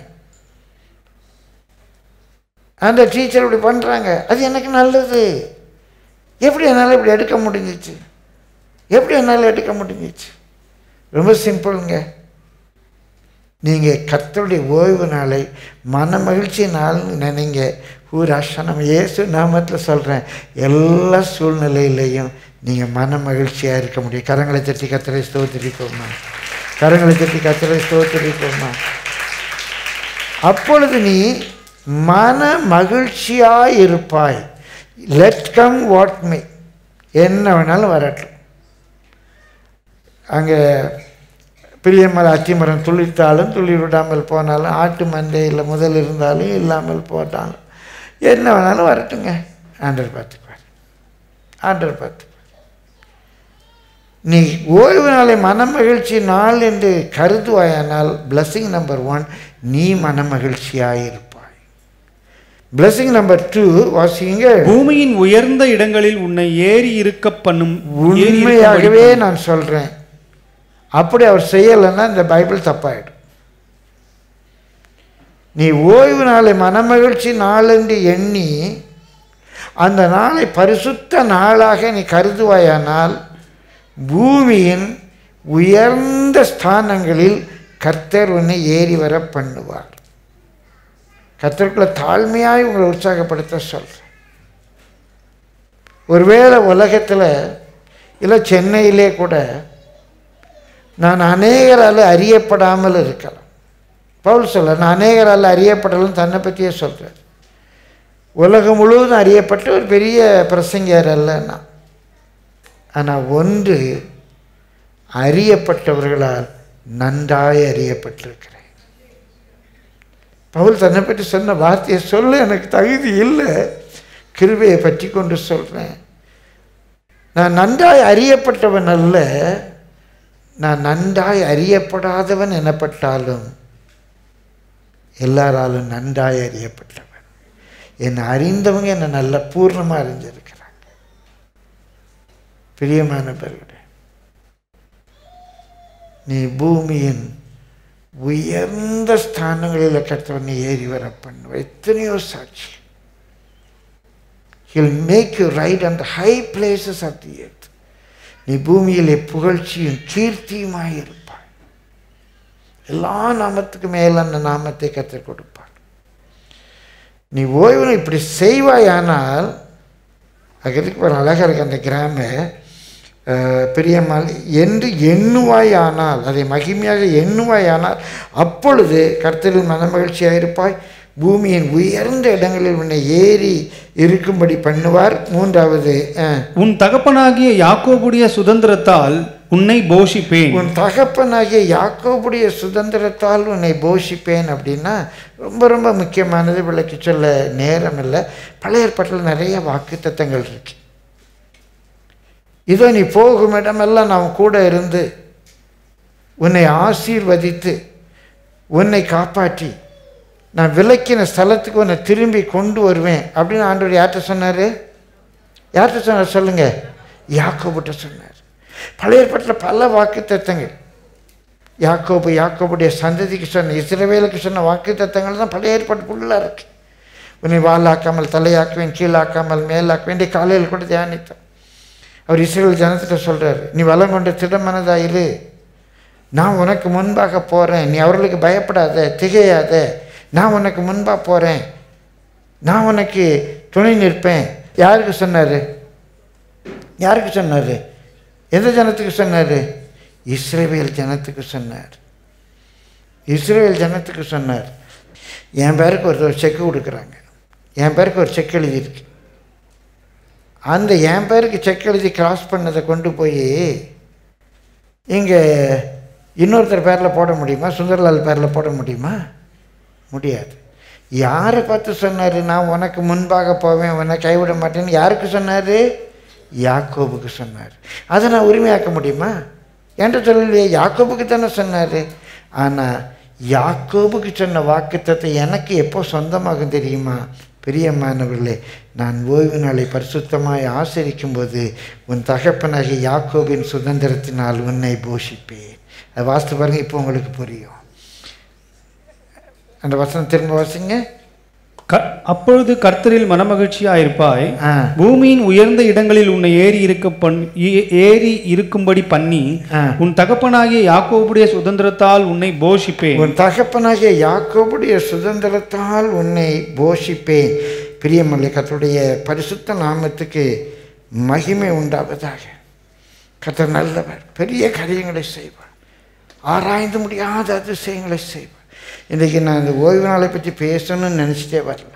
அந்த டீச்சர் இப்படி பண்ணுறாங்க அது எனக்கு நல்லது எப்படி என்னால் இப்படி எடுக்க முடிஞ்சிச்சு எப்படி என்னால் எடுக்க முடிஞ்சிச்சு ரொம்ப சிம்பிளுங்க நீங்கள் கர்த்தருடைய ஓய்வு நாளை மன மகிழ்ச்சி நாள்னு நினைங்க ஊராஷா நம்ம இயேசு நாமத்தில் சொல்கிறேன் எல்லா சூழ்நிலையிலையும் நீங்கள் மன மகிழ்ச்சியாக இருக்க முடியும் கரங்களை தட்டி கத்தரை ஸ்தோத்திரிக்கோமா கரங்களை தட்டி கத்தரை ஸ்தோத்திரிக்கோமா அப்பொழுது நீ மன மகிழ்ச்சியாய் இருப்பாய் லெட் கம் வாட் மீ என்ன வேணாலும் வரட்டும் அங்கே பிரியமலை அத்திமரம் துளிர்த்தாலும் துளிர் விடாமல் போனாலும் ஆட்டு மந்தையில் முதல் இருந்தாலும் இல்லாமல் போட்டாலும் என்ன வேணாலும் வரட்டுங்க ஆண்டர் பார்த்துக்குவார் ஆண்டர் பார்த்துக்குவார் நீ ஓய்வு நாளை மனமகிழ்ச்சி நாள் என்று கருதுவாயானால் பிளஸ்ஸிங் நம்பர் ஒன் நீ மனமகிழ்ச்சியாயிருப்பாய் பிளஸ்ஸிங் நம்பர் டூ வாசிங்க பூமியின் உயர்ந்த இடங்களில் உன்னை ஏறி இருக்க பண்ணும் ஏறி இருக்கும்படி உண்மையாகவே நான் சொல்கிறேன் அப்படி அவர் செய்யலைன்னா இந்த பைபிள் தப்பாயிடும் நீ ஓய்வு நாளை மனமகிழ்ச்சி நாள் என்று எண்ணி அந்த நாளை பரிசுத்த நாளாக நீ கருதுவாயானால் பூமியின் உயர்ந்த ஸ்தானங்களில் கர்த்தர் உன்னை ஏறி வர பண்ணுவார் கர்த்தருக்குள்ள தாழ்மையாய் உங்களை உற்சாகப்படுத்த சொல்கிறேன் ஒருவேளை உலகத்தில் இல்லை சென்னையிலே கூட நான் அநேகரால் அறியப்படாமல் இருக்கலாம் பவுல் சொல்ல நான் அநேகரால் அறியப்படலும் தன்னை பற்றியே சொல்கிறார் உலகம் முழுவதும் அறியப்பட்ட ஒரு பெரிய பிரசங்கியார் அல்ல நான் ஆனால் ஒன்று அறியப்பட்டவர்களால் நன்றாய் அறியப்பட்டிருக்கிறேன் பவுல் தன்னை பற்றி சொன்ன வார்த்தையை சொல்ல எனக்கு தகுதி இல்லை கிருபையை பற்றி கொண்டு சொல்கிறேன் நான் நன்றாய் அறியப்பட்டவன் அல்ல நான் நன்றாய் அறியப்படாதவன் எனப்பட்டாலும் எல்லாராலும் நன்றாய் அறியப்பட்டவன் என்னை அறிந்தவங்க என்னை நல்ல பூர்ணமாக அறிஞ்சிருக்கிறாங்க பிரியமானவர்களே நீ பூமியின் உயர்ந்த ஸ்தானங்களில் கர்த்தவனை ஏறி வர பண்ணுவார் எத்தனையோ சாட்சி he'll make you ride and high places of the earth நீ பூமியிலே புகழ்ச்சியும் கீர்த்தியுமாய் இருப்பாய் எல்லா நாமத்துக்கு மேல அந்த நாமத்தை கற்றுக் கொடுப்பார் நீ ஓய்வு இப்படி செய்வாயானால் அதுக்கு ஒரு அழகாக இருக்கு அந்த கிராம அஹ், பிரியம்மாள் என்று எண்ணுவாயானால் அதை மகிமையாக எண்ணுவாயானால் அப்பொழுது கர்த்தரில் மனமகிழ்ச்சியாக இருப்பாய் பூமியின் உயர்ந்த இடங்களில் உன்னை ஏறி இருக்கும்படி பண்ணுவார் மூன்றாவது அஹ், உன் தகப்பனாகிய யாக்கோபுடைய சுதந்திரத்தால் உன்னை போஷிப்பேன் உன் தகப்பனாகிய யாக்கோபுடைய சுதந்திரத்தால் உன்னை போஷிப்பேன் அப்படின்னா ரொம்ப ரொம்ப முக்கியமானது விளக்கி சொல்ல நேரம் இல்லை பழைய ஏற்பாட்டில் நிறைய வாக்கு தத்தங்கள் இருக்கு இதோ நீ போகும் இடமெல்லாம் நான் கூட இருந்து உன்னை ஆசீர்வதித்து உன்னை காப்பாற்றி நான் விலக்கின ஸ்தலத்துக்கு உன்னை திரும்பி கொண்டு வருவேன் அப்படின்னு ஆண்டவர் யார்கிட்ட சொன்னார் யார்கிட்ட சொன்னார் சொல்லுங்க யாக்கோபுட்ட சொன்னார் பழைய ஏற்பாட்டில் பல வாக்கு தத்தங்கள் யாக்கோபு யாக்கோபுடைய சந்ததிக்கு சொன்ன இஸ்ரவேலுக்கு சொன்ன வாக்கு தத்தங்கள் தான் பழைய ஏற்பாடு ஃபுல்லாக இருக்கு உன்னை வாலாக்காமல் தலையாக்குவேன் கீழாக்காமல் மேலாக்குவேன் இன்றைக்கு காலையில் கூட தியானித்தோம் அவர் இஸ்ரேல் ஜனத்திட்ட சொல்றாரு நீ வளம் கொண்ட திடமனதா இரு நான் உனக்கு முன்பாக போகிறேன் நீ அவர்களுக்கு பயப்படாத திகையாத நான் உனக்கு முன்பாக போகிறேன் நான் உனக்கு துணை நிற்பேன் யாருக்கு சொன்னார் யாருக்கு சொன்னார் எந்த ஜனத்துக்கு சொன்னார் இஸ்ரேவேல் ஜனத்துக்கு சொன்னார் இஸ்ரேல் ஜனத்துக்கு சொன்னார் என் பேருக்கு ஒரு செக் கொடுக்குறாங்க என் பேருக்கு ஒரு செக் எழுதியிருக்கு அந்த என் பேருக்கு செக் எழுதி கிராஸ் பண்ணதை கொண்டு போய் இங்கே இன்னொருத்தர் பேரில் போட முடியுமா சுந்தர்லால் பேரில் போட முடியுமா முடியாது யாரை பார்த்து சொன்னார் நான் உனக்கு முன்பாக போவேன் உன்னை கைவிட மாட்டேன்னு யாருக்கு சொன்னார் யாக்கோபுக்கு சொன்னார் அதை நான் உரிமையாக்க முடியுமா என்கிட்ட சொல்லலையே யாக்கோபுக்கு தானே சொன்னார் ஆனால் யாக்கோபுக்கு சொன்ன வாக்குத்தத்தை எனக்கு எப்போ சொந்தமாகும் தெரியுமா பிரியமானவர்களே நான் ஓய்வு நாளை பரிசுத்தமாய் ஆசரிக்கும் போது உன் தகப்பனாகிய யாக்கோபின் சுதந்திரத்தினால் உன்னை போஷிப்பேன் அதை வாசித்து பாருங்க இப்போ உங்களுக்கு புரியும் அந்த வசனம் திரும்ப வாசிங்க க- அப்பொழுது கர்த்தரில் மனமகிழ்ச்சியாயிருப்பாய் ஆ பூமியின் உயர்ந்த இடங்களில் உன்னை ஏறி இருக்க பண் ஏ- ஏறி இருக்கும்படி பண்ணி ஆ. உன் தகப்பனாகிய யாக்கோபுடைய சுதந்திரத்தால் உன்னை போஷிப்பேன் உன் தகப்பனாகிய யாக்கோபுடைய சுதந்திரத்தால் உன்னை போஷிப்பேன் பிரியமல்லை கர்த்தருடைய பரிசுத்த நாமத்துக்கு மகிமை உண்டாவதாக கர்த்தர் நல்லவர் பெரிய காரியங்களை செய்வார் ஆராய்ந்து முடியாத அதிசயங்களை செய்வார் இன்றைக்கு நான் இந்த ஓய்வு நாளை பற்றி பேசணும்னு நினச்சிட்டே வரல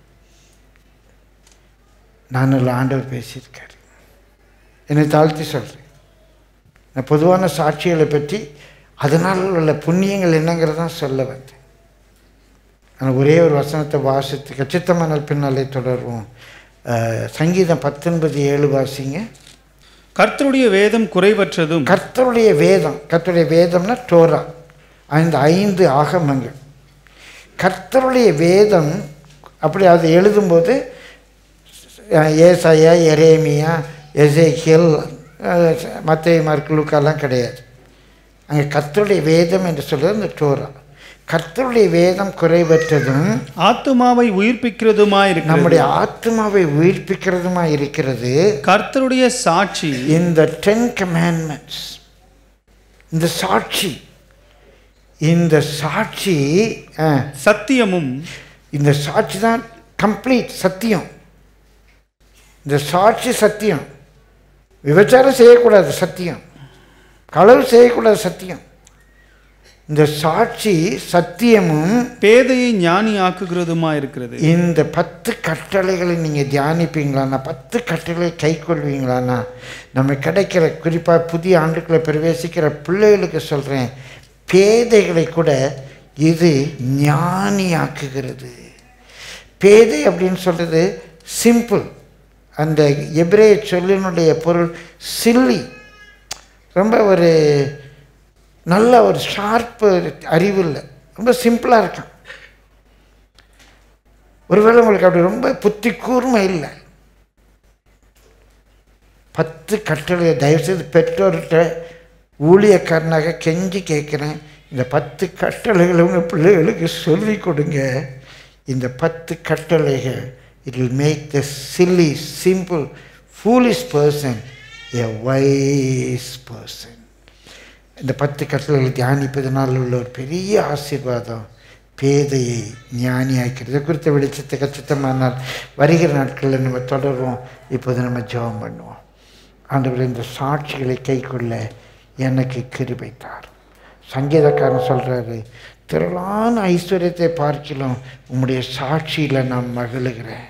நான் ஒரு ஆண்டவர் பேசியிருக்காரு என்னை தாழ்த்தி சொல்கிறேன் நான் பொதுவான சாட்சிகளை பற்றி அதனால் உள்ள புண்ணியங்கள் என்னங்கிறதான் சொல்ல வந்தேன் ஆனால் ஒரே ஒரு வசனத்தை வாசித்து கச்சித்தமானால் பின்னாலே தொடர்வோம் அஹ், சங்கீதம் பத்தொன்பது ஏழு வாசிங்க கர்த்தருடைய வேதம் குறைவற்றதும் கர்த்தருடைய வேதம் கர்த்தருடைய வேதம்னா டோரா அந்த ஐந்து ஆகமங்கள் கர்த்தருடைய வேதம் அப்படி அதை எழுதும்போது அஹ், ஏசாயா எரேமியா எசேக்கியல் மற்ற மார்க்குலுக்கெல்லாம் கிடையாது அங்கே கர்த்தருடைய வேதம் என்று சொல்றது இந்த டோரா கர்த்தருடைய வேதம் குறைவற்றதும் ஆத்துமாவை உயிர்ப்பிக்கிறதுமாயிருக்கிறது நம்முடைய ஆத்மாவை உயிர்ப்பிக்கிறதுமா இருக்கிறது கர்த்தருடைய சாட்சி இந்த டென் கமாண்ட்மெண்ட்ஸ் இந்த சாட்சி இந்த சாட்சி ஆ, சத்தியமும் இந்த சாட்சி தான் கம்ப்ளீட் சத்தியம் இந்த சாட்சி சத்தியம் விபச்சாரம் செய்யக்கூடாது சத்தியம் களவு செய்யக்கூடாது சத்தியம் இந்த சாட்சி சத்தியமும் பேதையை ஞானி ஆக்குகிறதுமா இருக்கிறது இந்த பத்து கட்டளைகளை நீங்கள் தியானிப்பீங்களாண்ணா பத்து கட்டளை கை கொள்வீங்களாண்ணா நம்ம கிடைக்கிற குறிப்பாக புதிய ஆண்டுக்குள்ளே பிரவேசிக்கிற பிள்ளைகளுக்கு சொல்கிறேன் பேதைகளை கூட இது ஞானியாக்குகிறது பேதை அப்படின்னு சொல்கிறது சிம்பிள் அந்த எபிரேய சொல்லினுடைய பொருள் சில்லி ரொம்ப ஒரு நல்ல ஒரு ஷார்ப்பு அறிவு இல்லை ரொம்ப சிம்பிளாக இருக்கான் ஒருவேளை உங்களுக்கு அப்படி ரொம்ப புத்தி கூர்மை இல்லை பத்து கட்டளை தயவுசெய்து பெற்றோர்கிட்ட ஊழியக்காரனாக கெஞ்சி கேட்குறேன் இந்த பத்து கட்டளைகளை உங்கள் பிள்ளைகளுக்கு சொல்லிக் கொடுங்க இந்த பத்து கட்டளைகள் it will make the silly simple foolish person a wise person இந்த பத்து கட்டளைகளை தியானிப்பதனால் உள்ள ஒரு பெரிய ஆசீர்வாதம் பேதையை ஞானியாக்கிறது இது குறித்த வெளிச்சத்தை கச்சித்தமானால் வருகிற நாட்களில் நம்ம தொடருவோம் இப்போது நம்ம ஜெபம் பண்ணுவோம் ஆண்டவர் இந்த சாட்சிகளை கைக்கொள்ள எனக்கு கிருபை தாரும் சங்கீதக்காரன் சொல்கிறாரு திரளான ஐஸ்வர்யத்தை பார்க்கலாம் உம்முடைய சாட்சியில் நான் மகிழுகிறேன்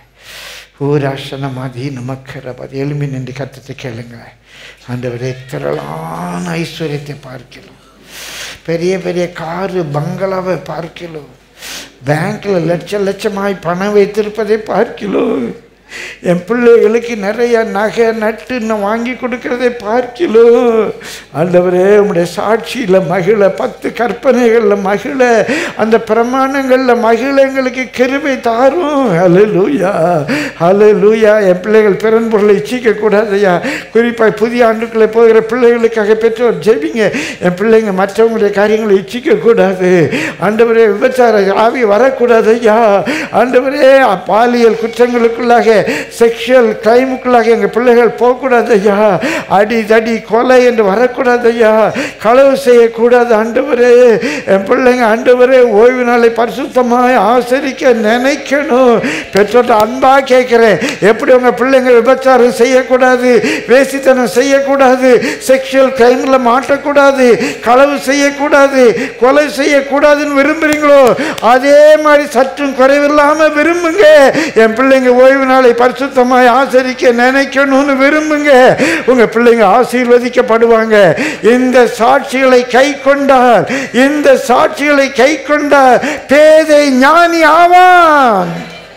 ஊராசனமாதி நமக்கிறபதி எலும்பி நின்று கத்தத்தை கேளுங்க ஆண்டவரே திரளான ஐஸ்வர்யத்தை பார்க்கலாம் பெரிய பெரிய காரு பங்களாவை பார்க்கலாம் பேங்க்ல லட்ச லட்சமாய் பணம் வைத்திருப்பதை பார்க்கலாம் என் பிள்ளைகளுக்கு நிறைய நகை நட்டு நான் வாங்கி கொடுக்கறதை பார்க்கலாம் ஆண்டவரே உம்முடைய சாட்சியில் மகிழ பத்து கற்பனைகளில் மகிழ அந்த பிரமாணங்களில் மகிழ எங்களுக்கு கிருபை தாரும் ஹலோ லூயா ஹலோ லூயா என் பிள்ளைகள் பிறன் பொருளை இச்சிக்க கூடாதையா குறிப்பாக புதிய ஆண்டுக்குள்ளே போகிற பிள்ளைகளுக்காக பெற்றோர் ஜெபிங்க என் பிள்ளைங்க மற்றவங்களுடைய காரியங்களை இச்சிக்க கூடாது ஆண்டவரே விபச்சார ஆவி வரக்கூடாது ஐயா ஆண்டவரே பாலியல் குற்றங்களுக்குள்ளாக செக்ஷுவல் கிரைமுக்குள்ளாக எங்கள் பிள்ளைகள் போகக்கூடாது ஐயா அடி தடி கொலை என்று வரக்கூடாது ஐயா களவு செய்யக்கூடாது ஆண்டவரே என் பிள்ளைங்க ஆண்டவரே ஓய்வு நாளை பரிசுத்தமாக ஆசரிக்க நினைக்கணும் பெற்றோர்கிட்ட அன்பாக கேட்குறேன் எப்படி உங்கள் பிள்ளைங்க விபச்சாரம் செய்யக்கூடாது வேசித்தனம் செய்யக்கூடாது செக்ஷுவல் கிரைமில் மாட்டக்கூடாது களவு செய்யக்கூடாது கொலை செய்யக்கூடாதுன்னு விரும்புகிறீங்களோ அதே மாதிரி சற்றும் குறைவில்லாமல் விரும்புங்க என் பிள்ளைங்க ஓய்வு நாளை பரிசுத்தமாய் ஆசரிக்க நினைக்கணும்னு விரும்புங்க உங்க பிள்ளைங்க ஆசீர்வதிக்கப்படுவாங்க இந்த சாட்சிகளை கை கொண்டால் இந்த சாட்சிகளை கை கொண்டால் பேதை ஞானி ஆவான்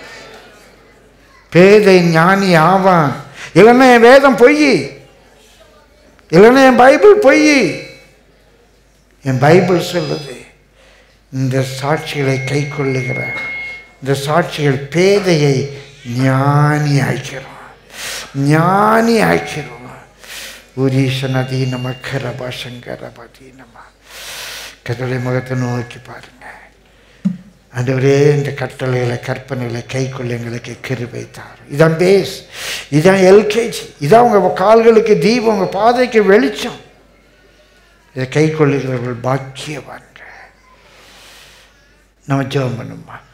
பேதை ஞானி ஆவான் இல்லைன்னா என் வேதம் பொய் இல்லைன்னா என் பைபிள் பொய் என் பைபிள் சொல்லுது இந்த சாட்சிகளை கை கொள்ளுகிறார் இந்த சாட்சிகள் பேதையை ஞானி ஆக்கிறோம் ஞானி ஆக்கிறோம் உரீசனதி நம கரபா சங்கரபதி நம கடலை முகத்தை நோக்கி பாருங்க ஆண்டவரே இந்த கட்டளைகளை கற்பனைகளை கை கொள்ள எங்களுக்கு கிருபை தாரும் இதான் பேஸ் இதான் எல்கேஜி இதான் உங்கள் கால்களுக்கு தீபம் உங்கள் பாதைக்கு வெளிச்சம் இதை கை கொள்ளுகிறவர்கள் பாக்கியவான்கள் நம்ம ஜெபம் பண்ணுமா